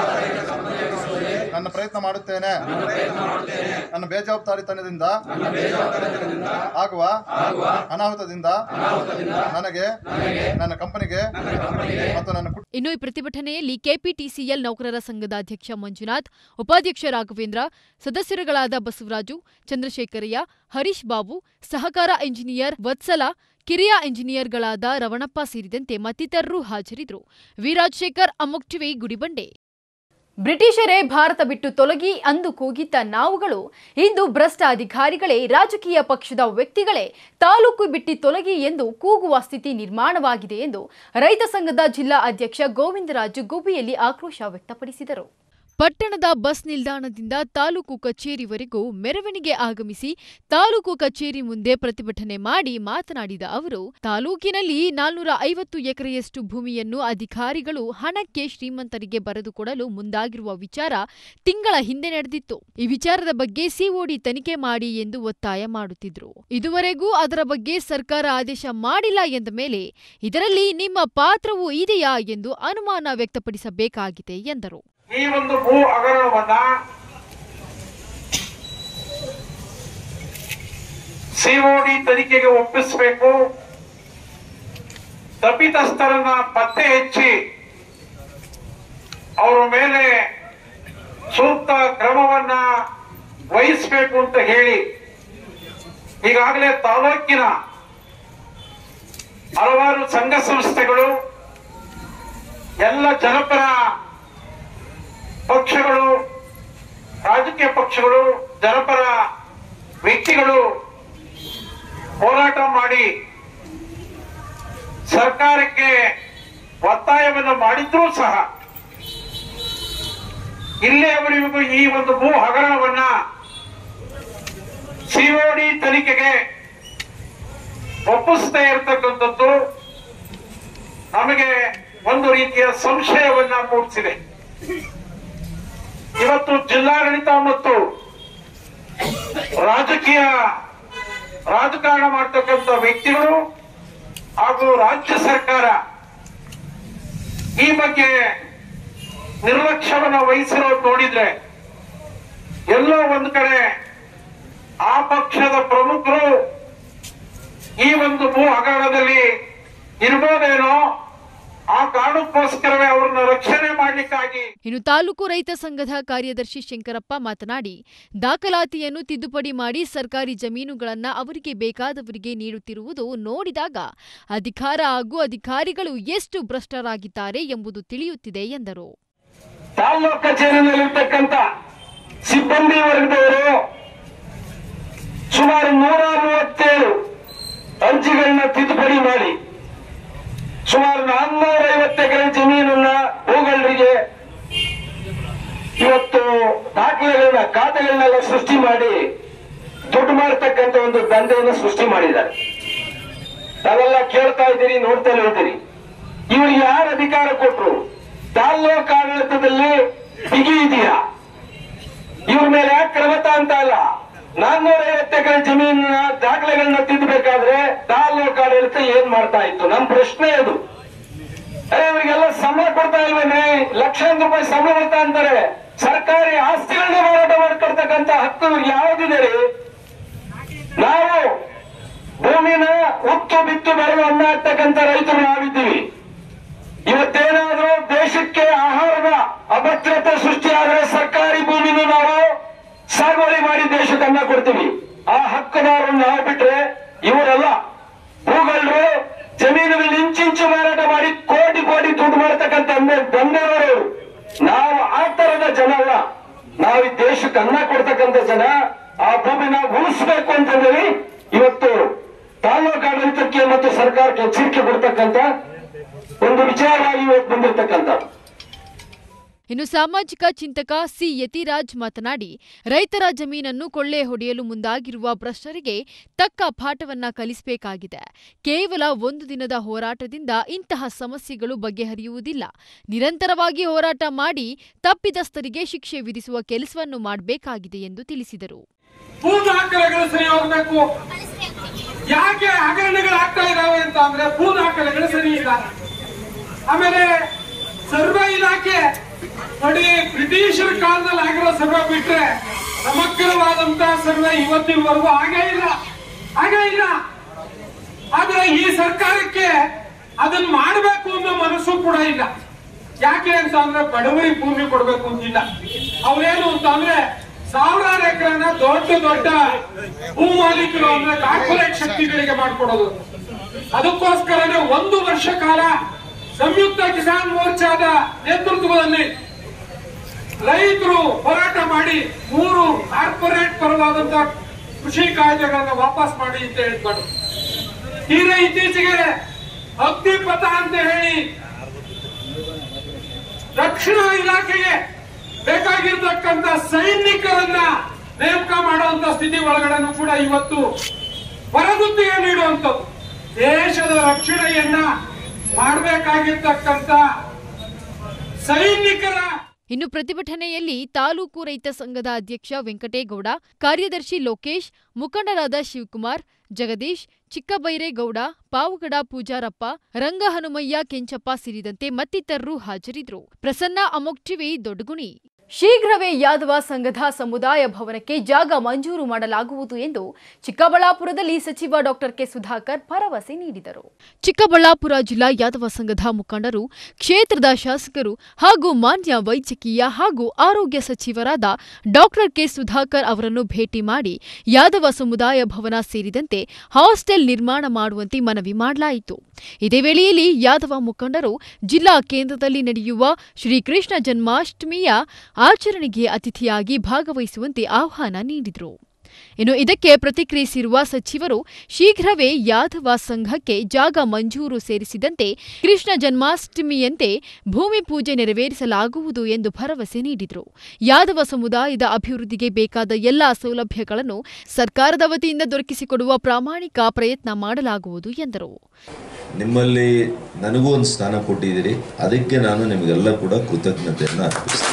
Speaker 7: ನನ್ನ ಪ್ರಯತ್ನ ಮಾಡುತ್ತೇನೆ ನನ್ನ ಬೇಜವಾಬ್ದಾರಿತನದಿಂದ ಆಗುವ ಅನಾಹುತದಿಂದ ನನಗೆ ನನ್ನ ಕಂಪನಿಗೆ ಮತ್ತು ನನ್ನ ಕುಟುಂಬ
Speaker 1: ಇನ್ನು ಈ ಪ್ರತಿಭಟನೆಯಲ್ಲಿ ಕೆಪಿಟಿಸಿಎಲ್ ನೌಕರರ ಸಂಘದ ಅಧ್ಯಕ್ಷ ಮಂಜುನಾಥ್ ಉಪಾಧ್ಯಕ್ಷ ರಾಘವೇಂದ್ರ ಸದಸ್ಯರುಗಳಾದ ಬಸವರಾಜು ಚಂದ್ರಶೇಖರಯ್ಯ ಹರೀಶ್ ಬಾಬು ಸಹಕಾರ ಇಂಜಿನಿಯರ್ ವತ್ಸಲ ಕಿರಿಯ ಇಂಜಿನಿಯರ್ಗಳಾದ ರವಣಪ್ಪ ಸೇರಿದಂತೆ ಮತ್ತಿತರರು ಹಾಜರಿದ್ದರು ವಿರಾಜಶೇಖರ್ ಅಮುಕ್ ಟಿವಿ ಗುಡಿಬಂಡೆ ಬ್ರಿಟಿಷರೇ ಭಾರತ ಬಿಟ್ಟು ತೊಲಗಿ ಅಂದು ಕೂಗಿದ್ದ ನಾವುಗಳು ಇಂದು ಭ್ರಷ್ಟ ಅಧಿಕಾರಿಗಳೇ ರಾಜಕೀಯ ಪಕ್ಷದ ವ್ಯಕ್ತಿಗಳೇ ತಾಲೂಕು ಬಿಟ್ಟಿ ತೊಲಗಿ ಎಂದು ಕೂಗುವ ಸ್ಥಿತಿ ನಿರ್ಮಾಣವಾಗಿದೆ ಎಂದು ರೈತ ಸಂಘದ ಜಿಲ್ಲಾ ಅಧ್ಯಕ್ಷ ಗೋವಿಂದರಾಜು ಗುಬ್ಬಿಯಲ್ಲಿ ಆಕ್ರೋಶ ವ್ಯಕ್ತಪಡಿಸಿದರು ಪಟ್ಟಣದ ಬಸ್ ನಿಲ್ದಾಣದಿಂದ ತಾಲೂಕು ಕಚೇರಿವರೆಗೂ ಮೆರವಣಿಗೆ ಆಗಮಿಸಿ ತಾಲೂಕು ಕಚೇರಿ ಮುಂದೆ ಪ್ರತಿಭಟನೆ ಮಾಡಿ ಮಾತನಾಡಿದ ಅವರು ತಾಲೂಕಿನಲ್ಲಿ ನಾಲ್ನೂರ ಐವತ್ತು ಎಕರೆಯಷ್ಟು ಭೂಮಿಯನ್ನು ಅಧಿಕಾರಿಗಳು ಹಣಕ್ಕೆ ಶ್ರೀಮಂತರಿಗೆ ಬರೆದುಕೊಡಲು ಮುಂದಾಗಿರುವ ವಿಚಾರ ತಿಂಗಳ ಹಿಂದೆ ನಡೆದಿತ್ತು ಈ ವಿಚಾರದ ಬಗ್ಗೆ ಸಿಒಡಿ ತನಿಖೆ ಮಾಡಿ ಎಂದು ಒತ್ತಾಯ ಮಾಡುತ್ತಿದ್ರು ಇದುವರೆಗೂ ಅದರ ಬಗ್ಗೆ ಸರ್ಕಾರ ಆದೇಶ ಮಾಡಿಲ್ಲ ಎಂದ ಮೇಲೆ ಇದರಲ್ಲಿ ನಿಮ್ಮ ಪಾತ್ರವೂ ಇದೆಯಾ ಎಂದು ಅನುಮಾನ ವ್ಯಕ್ತಪಡಿಸಬೇಕಾಗಿದೆ ಎಂದರು
Speaker 10: ಈ ಒಂದು ಭೂ ಹಗರಣವನ್ನ ಸಿಒಡಿ ತನಿಖೆಗೆ ಒಪ್ಪಿಸಬೇಕು ತಪ್ಪಿತಸ್ಥರನ್ನ ಪತ್ತೆ ಹಚ್ಚಿ ಅವರ ಮೇಲೆ ಸೂಕ್ತ ಕ್ರಮವನ್ನ ವಹಿಸಬೇಕು ಅಂತ ಹೇಳಿ ಈಗಾಗಲೇ ತಾಲೂಕಿನ ಹಲವಾರು ಸಂಘ ಸಂಸ್ಥೆಗಳು ಎಲ್ಲ ಜನಪರ ಪಕ್ಷಗಳು ರಾಜಕೀಯ ಪಕ್ಷಗಳು ಜನಪರ ವ್ಯಕ್ತಿಗಳು ಹೋರಾಟ ಮಾಡಿ ಸರ್ಕಾರಕ್ಕೆ ಒತ್ತಾಯವನ್ನು ಮಾಡಿದ್ರೂ ಸಹ ಇಲ್ಲಿಯವರೆಗೂ ಈ ಒಂದು ಭೂ ಹಗರಣವನ್ನ ಸಿಒಡಿ ತನಿಖೆಗೆ ಒಪ್ಪಿಸ್ತಾ ಇರತಕ್ಕಂಥದ್ದು ನಮಗೆ ಒಂದು ರೀತಿಯ ಸಂಶಯವನ್ನ ಮೂಡಿಸಿದೆ ಇವತ್ತು ಜಿಲ್ಲಾಡಳಿತ ಮತ್ತು ರಾಜಕೀಯ ರಾಜಕಾರಣ ಮಾಡ್ತಕ್ಕಂಥ ವ್ಯಕ್ತಿಗಳು ಹಾಗೂ ರಾಜ್ಯ ಸರ್ಕಾರ ಈ ಬಗ್ಗೆ ನಿರ್ಲಕ್ಷ್ಯವನ್ನ ವಹಿಸಿರೋದು ನೋಡಿದ್ರೆ ಎಲ್ಲೋ ಒಂದು ಕಡೆ ಆ ಪಕ್ಷದ ಪ್ರಮುಖರು ಈ ಒಂದು ಭೂ ಹಗರಣದಲ್ಲಿ ಇರ್ಬೋದೇನೋ ಆ ಕಾರಣಕ್ಕೋಸ್ಕರವೇ ಅವ್ರನ್ನ ರಕ್ಷಣೆ ಮಾಡ್ಲಿಕ್ಕಾಗಿ
Speaker 1: ಇನ್ನು ತಾಲೂಕು ರೈತ ಸಂಘದ ಕಾರ್ಯದರ್ಶಿ ಶಂಕರಪ್ಪ ಮಾತನಾಡಿ ದಾಖಲಾತಿಯನ್ನು ತಿದ್ದುಪಡಿ ಮಾಡಿ ಸರ್ಕಾರಿ ಜಮೀನುಗಳನ್ನ ಅವರಿಗೆ ಬೇಕಾದವರಿಗೆ ನೀಡುತ್ತಿರುವುದು ನೋಡಿದಾಗ ಅಧಿಕಾರ ಹಾಗೂ ಅಧಿಕಾರಿಗಳು ಎಷ್ಟು ಭ್ರಷ್ಟರಾಗಿದ್ದಾರೆ ಎಂಬುದು ತಿಳಿಯುತ್ತಿದೆ ಎಂದರು
Speaker 10: ತಾಲ್ಲೂಕು ಕಚೇರಿನಲ್ಲಿರ್ತಕ್ಕಂಥ ಸಿಬ್ಬಂದಿ ವರ್ಗದವರು ಸುಮಾರು ನೂರ ಮೂವತ್ತೇಳು ಅರ್ಜಿಗಳನ್ನ ತಿದ್ದುಪಡಿ ಮಾಡಿ ಸುಮಾರು ನಾನ್ನೂರ ಐವತ್ತು ಎಕರೆ ಜಮೀನನ್ನ ಭೂಗಳರಿಗೆ ಇವತ್ತು ದಾಖಲೆಗಳನ್ನ ಖಾತೆಗಳನ್ನೆಲ್ಲ ಸೃಷ್ಟಿ ಮಾಡಿ ದುಡ್ಡು ಮಾಡ್ತಕ್ಕಂಥ ಒಂದು ದಂಧೆಯನ್ನು ಸೃಷ್ಟಿ ಮಾಡಿದ್ದಾರೆ ನಾವೆಲ್ಲ ಕೇಳ್ತಾ ಇದ್ದೀರಿ ನೋಡ್ತಾನೆ ಇದ್ದೀರಿ ಇವ್ರಿಗೆ ಯಾರು ಅಧಿಕಾರ ಕೊಟ್ರು ತಾಲ್ಲೂಕು ಆಡಳಿತದಲ್ಲಿ ಬಿಗಿ ಇದೆಯಾ ಇವ್ರ ಮೇಲೆ ಯಾಕೆ ಕ್ರಮ ಅಂತ ಅಲ್ಲ ನಾನ್ನೂರ ಐವತ್ತು ಎಕರೆ ಜಮೀನಿನ ದಾಖಲೆಗಳನ್ನ ತಿದ್ದಬೇಕಾದ್ರೆ ತಾಲ್ಲೂಕು ಆಡಳಿತ ಏನ್ ಮಾಡ್ತಾ ಇತ್ತು ನಮ್ ಪ್ರಶ್ನೆ ಅದು ಅರೆ ಇವರಿಗೆಲ್ಲ ಸಂಬಳ ಕೊಡ್ತಾ ಇಲ್ವೇನೆ ಲಕ್ಷಾಂತರ ರೂಪಾಯಿ ಸಂಬಳ ಬರ್ತಾ ಅಂತಾರೆ ಸರ್ಕಾರಿ ಆಸ್ತಿಗಳನ್ನ ಮಾರಾಟ ಮಾಡ್ಕೊಳ್ತಕ್ಕಂತ ಹಕ್ಕು ಇವ್ರಿಗೆ ಯಾವ್ದಿದೆ ರೀ ನಾವು ಭೂಮಿನ ಉತ್ತು ಬಿತ್ತು ಬೆಳೆದು ಅನ್ನ ಹಾಕ್ತಕ್ಕಂಥ ರೈತರು ನಾವಿದ್ದೀವಿ ಇವತ್ತೇನಾದ್ರೂ ದೇಶಕ್ಕೆ ಆಹಾರದ ಅಭದ್ರತೆ ಸೃಷ್ಟಿಯಾದ್ರೆ ಸರ್ಕಾರಿ ಭೂಮಿನ ನಾವು ಸಾಗುವಳಿ ಮಾಡಿ ದೇಶಕ್ಕೆ ಅನ್ನ ಕೊಡ್ತೀವಿ ಆ ಹಕ್ಕುದಾರರು ನಾವು ಬಿಟ್ರೆ ಇವರೆಲ್ಲ ಭೂಗಳರು ಜಮೀನುಗಳನ್ನ ಇಂಚಿಂಚು ಮಾರಾಟ ಮಾಡಿ ಕೋಟಿ ಕೋಟಿ ದುಡ್ಡು ಮಾಡತಕ್ಕಂಥ ದಂಧೆಯವರು ನಾವು ಆ ತರದ ಜನ ಅಲ್ಲ ನಾವು ಈ ದೇಶಕ್ಕೆ ಅನ್ನ ಕೊಡ್ತಕ್ಕಂಥ ಜನ ಆ ಭೂಮಿನ ಉಳಿಸ್ಬೇಕು ಅಂತಂದೇಳಿ ಇವತ್ತು ತಾಲೂಕು ಆಡಳಿತಕ್ಕೆ ಮತ್ತು ಸರ್ಕಾರಕ್ಕೆ ಎಚ್ಚರಿಕೆ ಕೊಡ್ತಕ್ಕಂಥ ಒಂದು ವಿಚಾರವಾಗಿ ಇವತ್ತು ಬಂದಿರತಕ್ಕಂಥ
Speaker 1: ಇನ್ನು ಸಾಮಾಜಿಕ ಚಿಂತಕ ಸಿ ಯತಿರಾಜ್ ಮಾತನಾಡಿ ರೈತರ ಜಮೀನನ್ನು ಕೊಳ್ಳೆ ಹೊಡೆಯಲು ಮುಂದಾಗಿರುವ ಭ್ರಷ್ಟರಿಗೆ ತಕ್ಕ ಪಾಠವನ್ನ ಕಲಿಸಬೇಕಾಗಿದೆ ಕೇವಲ ಒಂದು ದಿನದ ಹೋರಾಟದಿಂದ ಇಂತಹ ಸಮಸ್ಯೆಗಳು ಬಗೆಹರಿಯುವುದಿಲ್ಲ ನಿರಂತರವಾಗಿ ಹೋರಾಟ ಮಾಡಿ ತಪ್ಪಿತಸ್ಥರಿಗೆ ಶಿಕ್ಷೆ ವಿಧಿಸುವ ಕೆಲಸವನ್ನು ಮಾಡಬೇಕಾಗಿದೆ ಎಂದು ತಿಳಿಸಿದರು
Speaker 11: ಭೂ ದಾಖಲೆಗಳು ಸರಿ ಹೋಗ್ಬೇಕು ಯಾಕೆ ಹಗರಣಗಳು ಆಗ್ತಾ ಇದಾವೆ ಅಂತ ಅಂದ್ರೆ ಭೂ ದಾಖಲೆಗಳು ಸರಿ ಇಲ್ಲ ಆಮೇಲೆ ಸರ್ವೆ ಇಲಾಖೆ ನೋಡಿ ಬ್ರಿಟಿಷರ ಕಾಲದಲ್ಲಿ ಆಗಿರೋ ಸರ್ವೆ ಬಿಟ್ರೆ ಸಮಗ್ರವಾದಂತ ಸರ್ವೆ ಇವತ್ತಿನವರೆಗೂ ಆಗೇ ಇಲ್ಲ ಆಗೇ ಇಲ್ಲ ಆದ್ರೆ ಈ ಸರ್ಕಾರಕ್ಕೆ ಅದನ್ನ ಮಾಡಬೇಕು ಅನ್ನೋ ಮನಸ್ಸು ಕೂಡ ಇಲ್ಲ ಯಾಕೆ ಅಂತ ಅಂದ್ರೆ ಬಡವರಿಗೆ ಭೂಮಿ ಕೊಡ್ಬೇಕು ಅಂತಿಲ್ಲ ಅವ್ರೇನು ಅಂತ ಅಂದ್ರೆ ಸಾವಿರಾರು ಎಕರೆನ ದೊಡ್ಡ ದೊಡ್ಡ ಭೂ ಮಾಲೀಕರು ಅಂದ್ರೆ ಕಾರ್ಪೊರೇಟ್ ಶಕ್ತಿಗಳಿಗೆ ಮಾಡ್ಕೊಡೋದು ಅದಕ್ಕೋಸ್ಕರನೇ ಒಂದು ವರ್ಷ ಕಾಲ ಸಂಯುಕ್ತ ಕಿಸಾನ್ ಮೋರ್ಚಾದ ನೇತೃತ್ವದಲ್ಲಿ ರೈತರು ಹೋರಾಟ ಮಾಡಿ ಮೂರು ಕಾರ್ಪೊರೇಟ್ ಪರವಾದಂತ ಕೃಷಿ ಕಾಯ್ದೆಗಳನ್ನ ವಾಪಸ್ ಮಾಡಿ ಅಂತ ಹೇಳ್ಕೊಂಡು ತೀರಾ ಇತ್ತೀಚೆಗೆ ಅಗ್ನಿಪಥ ಅಂತ ಹೇಳಿ ರಕ್ಷಣಾ ಇಲಾಖೆಗೆ ಬೇಕಾಗಿರ್ತಕ್ಕಂಥ ಸೈನಿಕರನ್ನ ನೇಮಕ ಮಾಡುವಂತ ಸ್ಥಿತಿ ಒಳಗಡೆನೂ ಕೂಡ ಇವತ್ತು ಹೊರಗುತ್ತಿಗೆ ನೀಡುವಂಥದ್ದು ದೇಶದ ರಕ್ಷಣೆಯನ್ನ ಮಾಡಬೇಕಾಗಿರ್ತಕ್ಕಂಥ ಸೈನಿಕರ
Speaker 1: ಇನ್ನು ಪ್ರತಿಭಟನೆಯಲ್ಲಿ ತಾಲೂಕು ರೈತ ಸಂಘದ ಅಧ್ಯಕ್ಷ ವೆಂಕಟೇಗೌಡ ಕಾರ್ಯದರ್ಶಿ ಲೋಕೇಶ್ ಮುಖಂಡರಾದ ಶಿವಕುಮಾರ್ ಜಗದೀಶ್ ಚಿಕ್ಕಬೈರೇಗೌಡ ಪಾವುಗಡ ಪೂಜಾರಪ್ಪ ರಂಗಹನುಮಯ್ಯ ಕೆಂಚಪ್ಪ ಸೇರಿದಂತೆ ಮತ್ತಿತರರು ಹಾಜರಿದ್ದರು ಪ್ರಸನ್ನ ಅಮೋಕ್ ಟಿವಿ ದೊಡ್ಡಗುಣಿ ಶೀಘ್ರವೇ ಯಾದವ ಸಂಘದ ಸಮುದಾಯ ಭವನಕ್ಕೆ ಜಾಗ ಮಂಜೂರು ಮಾಡಲಾಗುವುದು ಎಂದು ಚಿಕ್ಕಬಳ್ಳಾಪುರದಲ್ಲಿ ಸಚಿವ ಡಾಕ್ಟರ್ ಕೆ ಸುಧಾಕರ್ ಭರವಸೆ ನೀಡಿದರು ಚಿಕ್ಕಬಳ್ಳಾಪುರ ಜಿಲ್ಲಾ ಯಾದವ ಸಂಘದ ಮುಖಂಡರು ಕ್ಷೇತ್ರದ ಶಾಸಕರು ಹಾಗೂ ಮಾನ್ಯ ವೈದ್ಯಕೀಯ ಹಾಗೂ ಆರೋಗ್ಯ ಸಚಿವರಾದ ಡಾಕ್ಟರ್ ಕೆ ಸುಧಾಕರ್ ಅವರನ್ನು ಭೇಟಿ ಮಾಡಿ ಯಾದವ ಸಮುದಾಯ ಭವನ ಸೇರಿದಂತೆ ಹಾಸ್ಟೆಲ್ ನಿರ್ಮಾಣ ಮಾಡುವಂತೆ ಮನವಿ ಮಾಡಲಾಯಿತು ಇದೇ ವೇಳೆಯಲ್ಲಿ ಯಾದವ ಮುಖಂಡರು ಜಿಲ್ಲಾ ಕೇಂದ್ರದಲ್ಲಿ ನಡೆಯುವ ಶ್ರೀಕೃಷ್ಣ ಜನ್ಮಾಷ್ಟಮಿಯ ಆಚರಣೆಗೆ ಅತಿಥಿಯಾಗಿ ಭಾಗವಹಿಸುವಂತೆ ಆಹ್ವಾನ ನೀಡಿದರು ಇನ್ನು ಇದಕ್ಕೆ ಪ್ರತಿಕ್ರಿಯಿಸಿರುವ ಸಚಿವರು ಶೀಘ್ರವೇ ಯಾದವ ಸಂಘಕ್ಕೆ ಜಾಗ ಮಂಜೂರು ಸೇರಿಸಿದಂತೆ ಕೃಷ್ಣ ಜನ್ಮಾಷ್ಟಮಿಯಂತೆ ಭೂಮಿ ಪೂಜೆ ನೆರವೇರಿಸಲಾಗುವುದು ಎಂದು ಭರವಸೆ ನೀಡಿದರು ಯಾದವ ಸಮುದಾಯದ ಅಭಿವೃದ್ಧಿಗೆ ಬೇಕಾದ ಎಲ್ಲಾ ಸೌಲಭ್ಯಗಳನ್ನು ಸರ್ಕಾರದ ವತಿಯಿಂದ ದೊರಕಿಸಿಕೊಡುವ ಪ್ರಾಮಾಣಿಕ ಪ್ರಯತ್ನ ಮಾಡಲಾಗುವುದು ಎಂದರು
Speaker 12: ನಿಮ್ಮಲ್ಲಿ ನನಗೂ ಒಂದು ಸ್ಥಾನ ಕೊಟ್ಟಿದ್ದೀರಿ ಅದಕ್ಕೆ ನಾನು ನಿಮಗೆಲ್ಲ ಕೂಡ ಕೃತಜ್ಞತೆಯನ್ನು ಅರ್ಪಿಸ್ತೀನಿ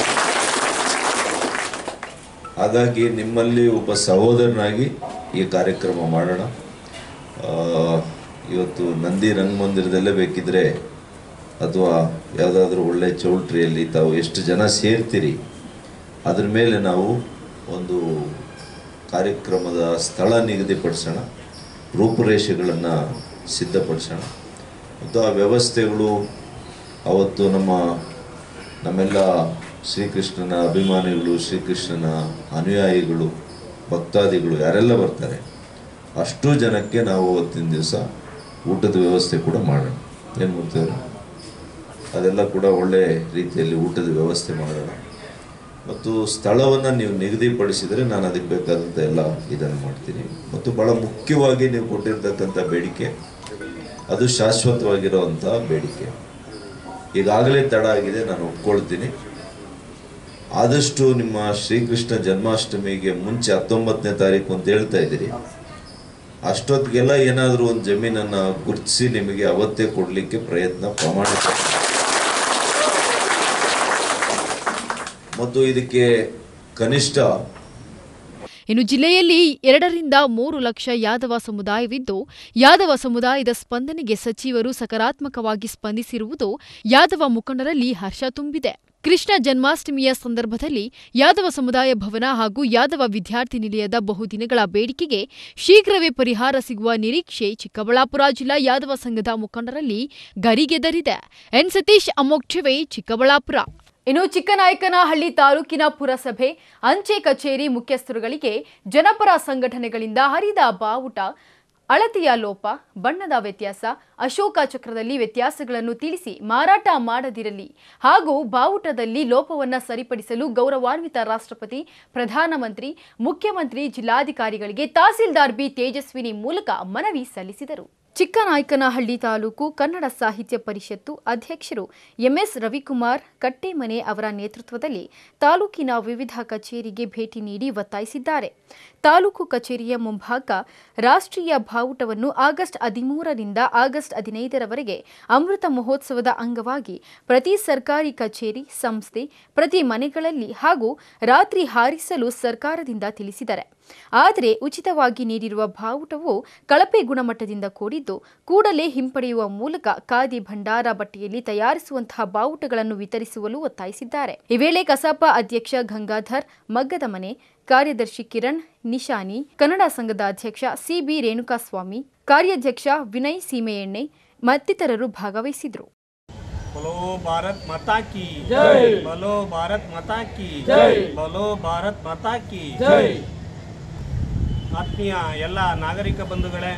Speaker 12: ಹಾಗಾಗಿ ನಿಮ್ಮಲ್ಲಿ ಒಬ್ಬ ಸಹೋದರನಾಗಿ ಈ ಕಾರ್ಯಕ್ರಮ ಮಾಡೋಣ ಆ, ಇವತ್ತು ನಂದಿ ರಂಗಮಂದಿರದಲ್ಲೇ ಬೇಕಿದ್ರೆ ಅಥವಾ ಯಾವುದಾದ್ರೂ ಒಳ್ಳೆ ಚೌಲ್ಟ್ರಿಯಲ್ಲಿ ತಾವು ಎಷ್ಟು ಜನ ಸೇರ್ತೀರಿ ಅದ್ರ ಮೇಲೆ ನಾವು ಒಂದು ಕಾರ್ಯಕ್ರಮದ ಸ್ಥಳ ನಿಗದಿಪಡಿಸೋಣ ರೂಪುರೇಷೆಗಳನ್ನು ಸಿದ್ಧಪಡಿಸೋಣ ಮತ್ತು ಆ ವ್ಯವಸ್ಥೆಗಳು ಅವತ್ತು ನಮ್ಮ ನಮ್ಮೆಲ್ಲ ಶ್ರೀಕೃಷ್ಣನ ಅಭಿಮಾನಿಗಳು ಶ್ರೀಕೃಷ್ಣನ ಅನುಯಾಯಿಗಳು ಭಕ್ತಾದಿಗಳು ಯಾರೆಲ್ಲ ಬರ್ತಾರೆ ಅಷ್ಟು ಜನಕ್ಕೆ ನಾವು ಅವತ್ತಿನ ದಿವಸ ಊಟದ ವ್ಯವಸ್ಥೆ ಕೂಡ ಮಾಡೋಣ ಏನು ಮಾಡ್ತೇವೆ ಅದೆಲ್ಲ ಕೂಡ ಒಳ್ಳೆ ರೀತಿಯಲ್ಲಿ ಊಟದ ವ್ಯವಸ್ಥೆ ಮಾಡೋಣ ಮತ್ತು ಸ್ಥಳವನ್ನು ನೀವು ನಿಗದಿಪಡಿಸಿದರೆ ನಾನು ಅದಕ್ಕೆ ಬೇಕಾದಂಥ ಎಲ್ಲ ಇದನ್ನು ಮಾಡ್ತೀನಿ ಮತ್ತು ಭಾಳ ಮುಖ್ಯವಾಗಿ ನೀವು ಕೊಟ್ಟಿರ್ತಕ್ಕಂಥ ಬೇಡಿಕೆ ಅದು ಶಾಶ್ವತವಾಗಿರುವಂಥ ಬೇಡಿಕೆ ಈಗಾಗಲೇ ತಡ ಆಗಿದೆ ನಾನು ಒಪ್ಕೊಳ್ತೀನಿ ಆದಷ್ಟು ನಿಮ್ಮ ಶ್ರೀಕೃಷ್ಣ ಜನ್ಮಾಷ್ಟಮಿಗೆ ಮುಂಚೆ ಹತ್ತೊಂಬತ್ತನೇ ತಾರೀಕು ಅಂತ ಹೇಳ್ತಾ ಇದ್ದೀರಿ ಅಷ್ಟೊತ್ತಿಗೆಲ್ಲ ಏನಾದರೂ ಒಂದು ಜಮೀನನ್ನು ಗುರುತಿಸಿ ನಿಮಗೆ ಅವತ್ತೇ ಕೊಡಲಿಕ್ಕೆ ಪ್ರಯತ್ನ ಪ್ರಾಮಾಣಿಕ ಮತ್ತು ಇದಕ್ಕೆ ಕನಿಷ್ಠ
Speaker 1: ಇನ್ನು ಜಿಲ್ಲೆಯಲ್ಲಿ ಎರಡರಿಂದ ಮೂರು ಲಕ್ಷ ಯಾದವ ಸಮುದಾಯವಿದ್ದು ಯಾದವ ಸಮುದಾಯದ ಸ್ಪಂದನೆಗೆ ಸಚಿವರು ಸಕಾರಾತ್ಮಕವಾಗಿ ಸ್ಪಂದಿಸಿರುವುದು ಯಾದವ ಮುಖಂಡರಲ್ಲಿ ಹರ್ಷ ತುಂಬಿದೆ ಕೃಷ್ಣ ಜನ್ಮಾಷ್ಟಮಿಯ ಸಂದರ್ಭದಲ್ಲಿ ಯಾದವ ಸಮುದಾಯ ಭವನ ಹಾಗೂ ಯಾದವ ವಿದ್ಯಾರ್ಥಿ ನಿಲಯದ ಬಹುದಿನಗಳ ಬೇಡಿಕೆಗೆ ಶೀಘ್ರವೇ ಪರಿಹಾರ ಸಿಗುವ ನಿರೀಕ್ಷೆ ಚಿಕ್ಕಬಳ್ಳಾಪುರ ಜಿಲ್ಲಾ ಯಾದವ ಸಂಘದ ಮುಖಂಡರಲ್ಲಿ ಗರಿಗೆದರಿದೆ ಎನ್ ಸತೀಶ್ ಅಮೋಕ್ ಟಿವಿ, ಚಿಕ್ಕಬಳ್ಳಾಪುರ ಇನ್ನು ಚಿಕ್ಕನಾಯಕನಹಳ್ಳಿ ತಾಲೂಕಿನ ಪುರಸಭೆ ಅಂಚೆ ಕಚೇರಿ ಮುಖ್ಯಸ್ಥರುಗಳಿಗೆ ಜನಪರ ಸಂಘಟನೆಗಳಿಂದ ಹರಿದ ಬಾವುಟ ಅಳತೆಯ ಲೋಪ ಬಣ್ಣದ ವ್ಯತ್ಯಾಸ ಅಶೋಕ ಚಕ್ರದಲ್ಲಿ ವ್ಯತ್ಯಾಸಗಳನ್ನು ತಿಳಿಸಿ ಮಾರಾಟ ಮಾಡದಿರಲಿ ಹಾಗೂ ಬಾವುಟದಲ್ಲಿ ಲೋಪವನ್ನು ಸರಿಪಡಿಸಲು ಗೌರವಾನ್ವಿತ ರಾಷ್ಟ್ರಪತಿ ಪ್ರಧಾನಮಂತ್ರಿ ಮುಖ್ಯಮಂತ್ರಿ ಜಿಲ್ಲಾಧಿಕಾರಿಗಳಿಗೆ ತಹಸೀಲ್ದಾರ್ ಬಿ ತೇಜಸ್ವಿನಿ ಮೂಲಕ ಮನವಿ ಸಲ್ಲಿಸಿದರು ಚಿಕ್ಕನಾಯಕನಹಳ್ಳಿ ತಾಲೂಕು ಕನ್ನಡ ಸಾಹಿತ್ಯ ಪರಿಷತ್ತು ಅಧ್ಯಕ್ಷರು ಎಂಎಸ್ ರವಿಕುಮಾರ್ ಕಟ್ಟೆಮನೆ ಅವರ ನೇತೃತ್ವದಲ್ಲಿ ತಾಲೂಕಿನ ವಿವಿಧ ಕಚೇರಿಗೆ ಭೇಟಿ ನೀಡಿ ಒತ್ತಾಯಿಸಿದ್ದಾರೆ ತಾಲೂಕು ಕಚೇರಿಯ ಮುಂಭಾಗ ರಾಷ್ಟ್ರೀಯ ಬಾವುಟವನ್ನು ಆಗಸ್ಟ್ ಹದಿಮೂರರಿಂದ ಆಗಸ್ಟ್ ಹದಿನೈದರವರೆಗೆ ಅಮೃತ ಮಹೋತ್ಸವದ ಅಂಗವಾಗಿ ಪ್ರತಿ ಸರ್ಕಾರಿ ಕಚೇರಿ ಸಂಸ್ಥೆ ಪ್ರತಿ ಮನೆಗಳಲ್ಲಿ ಹಾಗೂ ರಾತ್ರಿ ಹಾರಿಸಲು ಸರ್ಕಾರದಿಂದ ತಿಳಿಸಿದ್ದಾರೆ ಆದರೆ ಉಚಿತವಾಗಿ ನೀಡಿರುವ ಬಾವುಟವು ಕಳಪೆ ಗುಣಮಟ್ಟದಿಂದ ಕೂಡಿದ್ದು ಕೂಡಲೇ ಹಿಂಪಡೆಯುವ ಮೂಲಕ ಖಾದಿ ಭಂಡಾರ ಬಟ್ಟೆಯಲ್ಲಿ ತಯಾರಿಸುವಂತಹ ಬಾವುಟಗಳನ್ನು ವಿತರಿಸುವಲು ಒತ್ತಾಯಿಸಿದ್ದಾರೆ ಈ ವೇಳೆ ಕಸಾಪ ಅಧ್ಯಕ್ಷ ಗಂಗಾಧರ್ ಮಗ್ಗದ ಮನೆ ಕಾರ್ಯದರ್ಶಿ ಕಿರಣ್ ನಿಶಾನಿ ಕನ್ನಡ ಸಂಘದ ಅಧ್ಯಕ್ಷ ಸಿಬಿ ರೇಣುಕಾಸ್ವಾಮಿ ಕಾರ್ಯಾಧ್ಯಕ್ಷ ವಿನಯ್ ಸೀಮೆಎಣ್ಣೆ ಮತ್ತಿತರರು ಭಾಗವಹಿಸಿದರು
Speaker 13: बोलो भारत माता की
Speaker 11: जय।
Speaker 13: बोलो भारत माता की
Speaker 11: जय।
Speaker 13: बोलो ಭಾರತ್ ಮಾತಾ ಕಿ
Speaker 11: ಜೈ.
Speaker 13: ಆತ್ಮೀಯ ಎಲ್ಲ ನಾಗರಿಕ ಬಂಧುಗಳೇ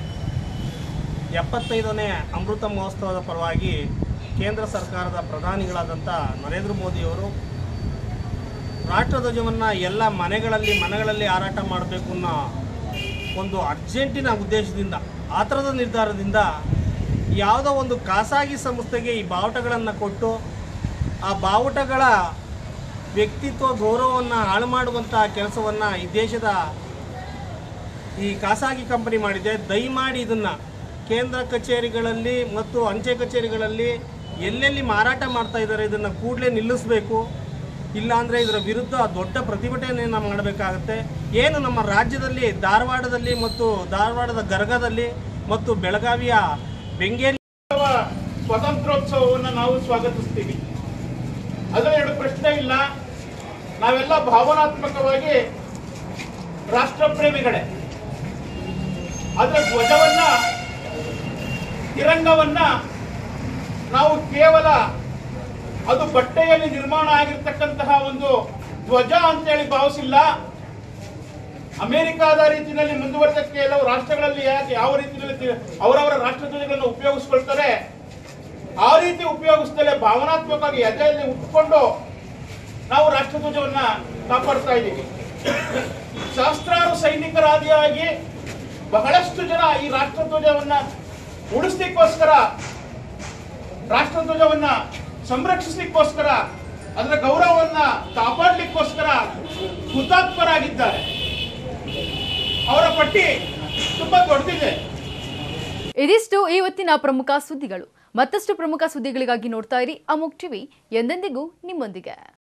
Speaker 13: ಎಪ್ಪತ್ತೈದನೇ ಅಮೃತ ಮಹೋತ್ಸವದ ಪರವಾಗಿ ಕೇಂದ್ರ ಸರ್ಕಾರದ ಪ್ರಧಾನಿಗಳಾದಂಥ ನರೇಂದ್ರ ಮೋದಿಯವರು ರಾಷ್ಟ್ರಧ್ವಜವನ್ನು ಎಲ್ಲ ಮನೆಗಳಲ್ಲಿ ಮನೆಗಳಲ್ಲಿ ಹಾರಾಟ ಮಾಡಬೇಕು ಅನ್ನೋ ಒಂದು ಅರ್ಜೆಂಟಿನ ಉದ್ದೇಶದಿಂದ ಆ ಥರದ ನಿರ್ಧಾರದಿಂದ ಯಾವುದೋ ಒಂದು ಖಾಸಗಿ ಸಂಸ್ಥೆಗೆ ಈ ಬಾವುಟಗಳನ್ನು ಕೊಟ್ಟು ಆ ಬಾವುಟಗಳ ವ್ಯಕ್ತಿತ್ವ ಗೌರವವನ್ನು ಹಾಳು ಮಾಡುವಂಥ ಕೆಲಸವನ್ನು ಈ ದೇಶದ ಈ ಖಾಸಗಿ ಕಂಪನಿ ಮಾಡಿದೆ ದಯಮಾಡಿ ಇದನ್ನು ಕೇಂದ್ರ ಕಚೇರಿಗಳಲ್ಲಿ ಮತ್ತು ಅಂಚೆ ಕಚೇರಿಗಳಲ್ಲಿ ಎಲ್ಲೆಲ್ಲಿ ಮಾರಾಟ ಮಾಡ್ತಾ ಇದ್ದಾರೆ ಇದನ್ನು ಕೂಡಲೇ ನಿಲ್ಲಿಸಬೇಕು ಇಲ್ಲಾಂದರೆ ಇದರ ವಿರುದ್ಧ ದೊಡ್ಡ ಪ್ರತಿಭಟನೆಯನ್ನು ಮಾಡಬೇಕಾಗತ್ತೆ ಏನು ನಮ್ಮ ರಾಜ್ಯದಲ್ಲಿ ಧಾರವಾಡದಲ್ಲಿ ಮತ್ತು ಧಾರವಾಡದ ಗರ್ಗದಲ್ಲಿ ಮತ್ತು ಬೆಳಗಾವಿಯ ಬೆಂಗೇರಿ
Speaker 11: ಸ್ವಾತಂತ್ರ್ಯೋತ್ಸವವನ್ನು ನಾವು ಸ್ವಾಗತಿಸ್ತೀವಿ ಅದರ ಎರಡು ಪ್ರಶ್ನೆ ಇಲ್ಲ ನಾವೆಲ್ಲ ಭಾವನಾತ್ಮಕವಾಗಿ ರಾಷ್ಟ್ರಪ್ರೇಮಿಗಳೇ ಅದರ ಧ್ವಜವನ್ನ ತಿರಂಗವನ್ನ ನಾವು ಕೇವಲ ಅದು ಬಟ್ಟೆಯಲ್ಲಿ ನಿರ್ಮಾಣ ಆಗಿರ್ತಕ್ಕಂತಹ ಒಂದು ಧ್ವಜ ಅಂತೇಳಿ ಭಾವಿಸಿಲ್ಲ ಅಮೆರಿಕಾದ ರೀತಿಯಲ್ಲಿ ಮುಂದುವರೆದ ಕೆಲವು ರಾಷ್ಟ್ರಗಳಲ್ಲಿ ಯಾಕೆ ಯಾವ ರೀತಿಯಲ್ಲಿ ತಿ- ಅವರವರ ರಾಷ್ಟ್ರಧ್ವಜಗಳನ್ನು ಉಪಯೋಗಿಸ್ಕೊಳ್ತಾರೆ ಆ ರೀತಿ ಉಪಯೋಗಿಸ್ತಲೇ ಭಾವನಾತ್ಮಕವಾಗಿ ಎದೆಯಲ್ಲಿ ಉಟ್ಕೊಂಡು ನಾವು ರಾಷ್ಟ್ರಧ್ವಜವನ್ನ ಕಾಪಾಡ್ತಾ ಇದ್ದೀವಿ
Speaker 14: ಸಹಸ್ರಾರು ಸೈನಿಕರಾದಿಯಾಗಿ ಬಹಳಷ್ಟು ಜನ ಈ ರಾಷ್ಟ್ರಧ್ವಜವನ್ನ ಉಳಿಸ್ಲಿಕ್ಕೋಸ್ಕರ ರಾಷ್ಟ್ರಧ್ವಜವನ್ನ ಸಂರಕ್ಷಿಸ್ಲಿಕ್ಕೋಸ್ಕರ ಅದರ ಗೌರವವನ್ನ ಕಾಪಾಡಲಿಕ್ಕೋಸ್ಕರ ಹುತಾತ್ಮರಾಗಿದ್ದಾರೆ ಅವರ ಪಟ್ಟಿ ತುಂಬಾ ದೊಡ್ಡದಿದೆ
Speaker 1: ಇದಿಷ್ಟು ಇವತ್ತಿನ ಪ್ರಮುಖ ಸುದ್ದಿಗಳು ಮತ್ತಷ್ಟು ಪ್ರಮುಖ ಸುದ್ದಿಗಳಿಗಾಗಿ ನೋಡ್ತಾ ಇರಿ ಅಮುಕ್ ಟಿವಿ ಎಂದೆಂದಿಗೂ ನಿಮ್ಮೊಂದಿಗೆ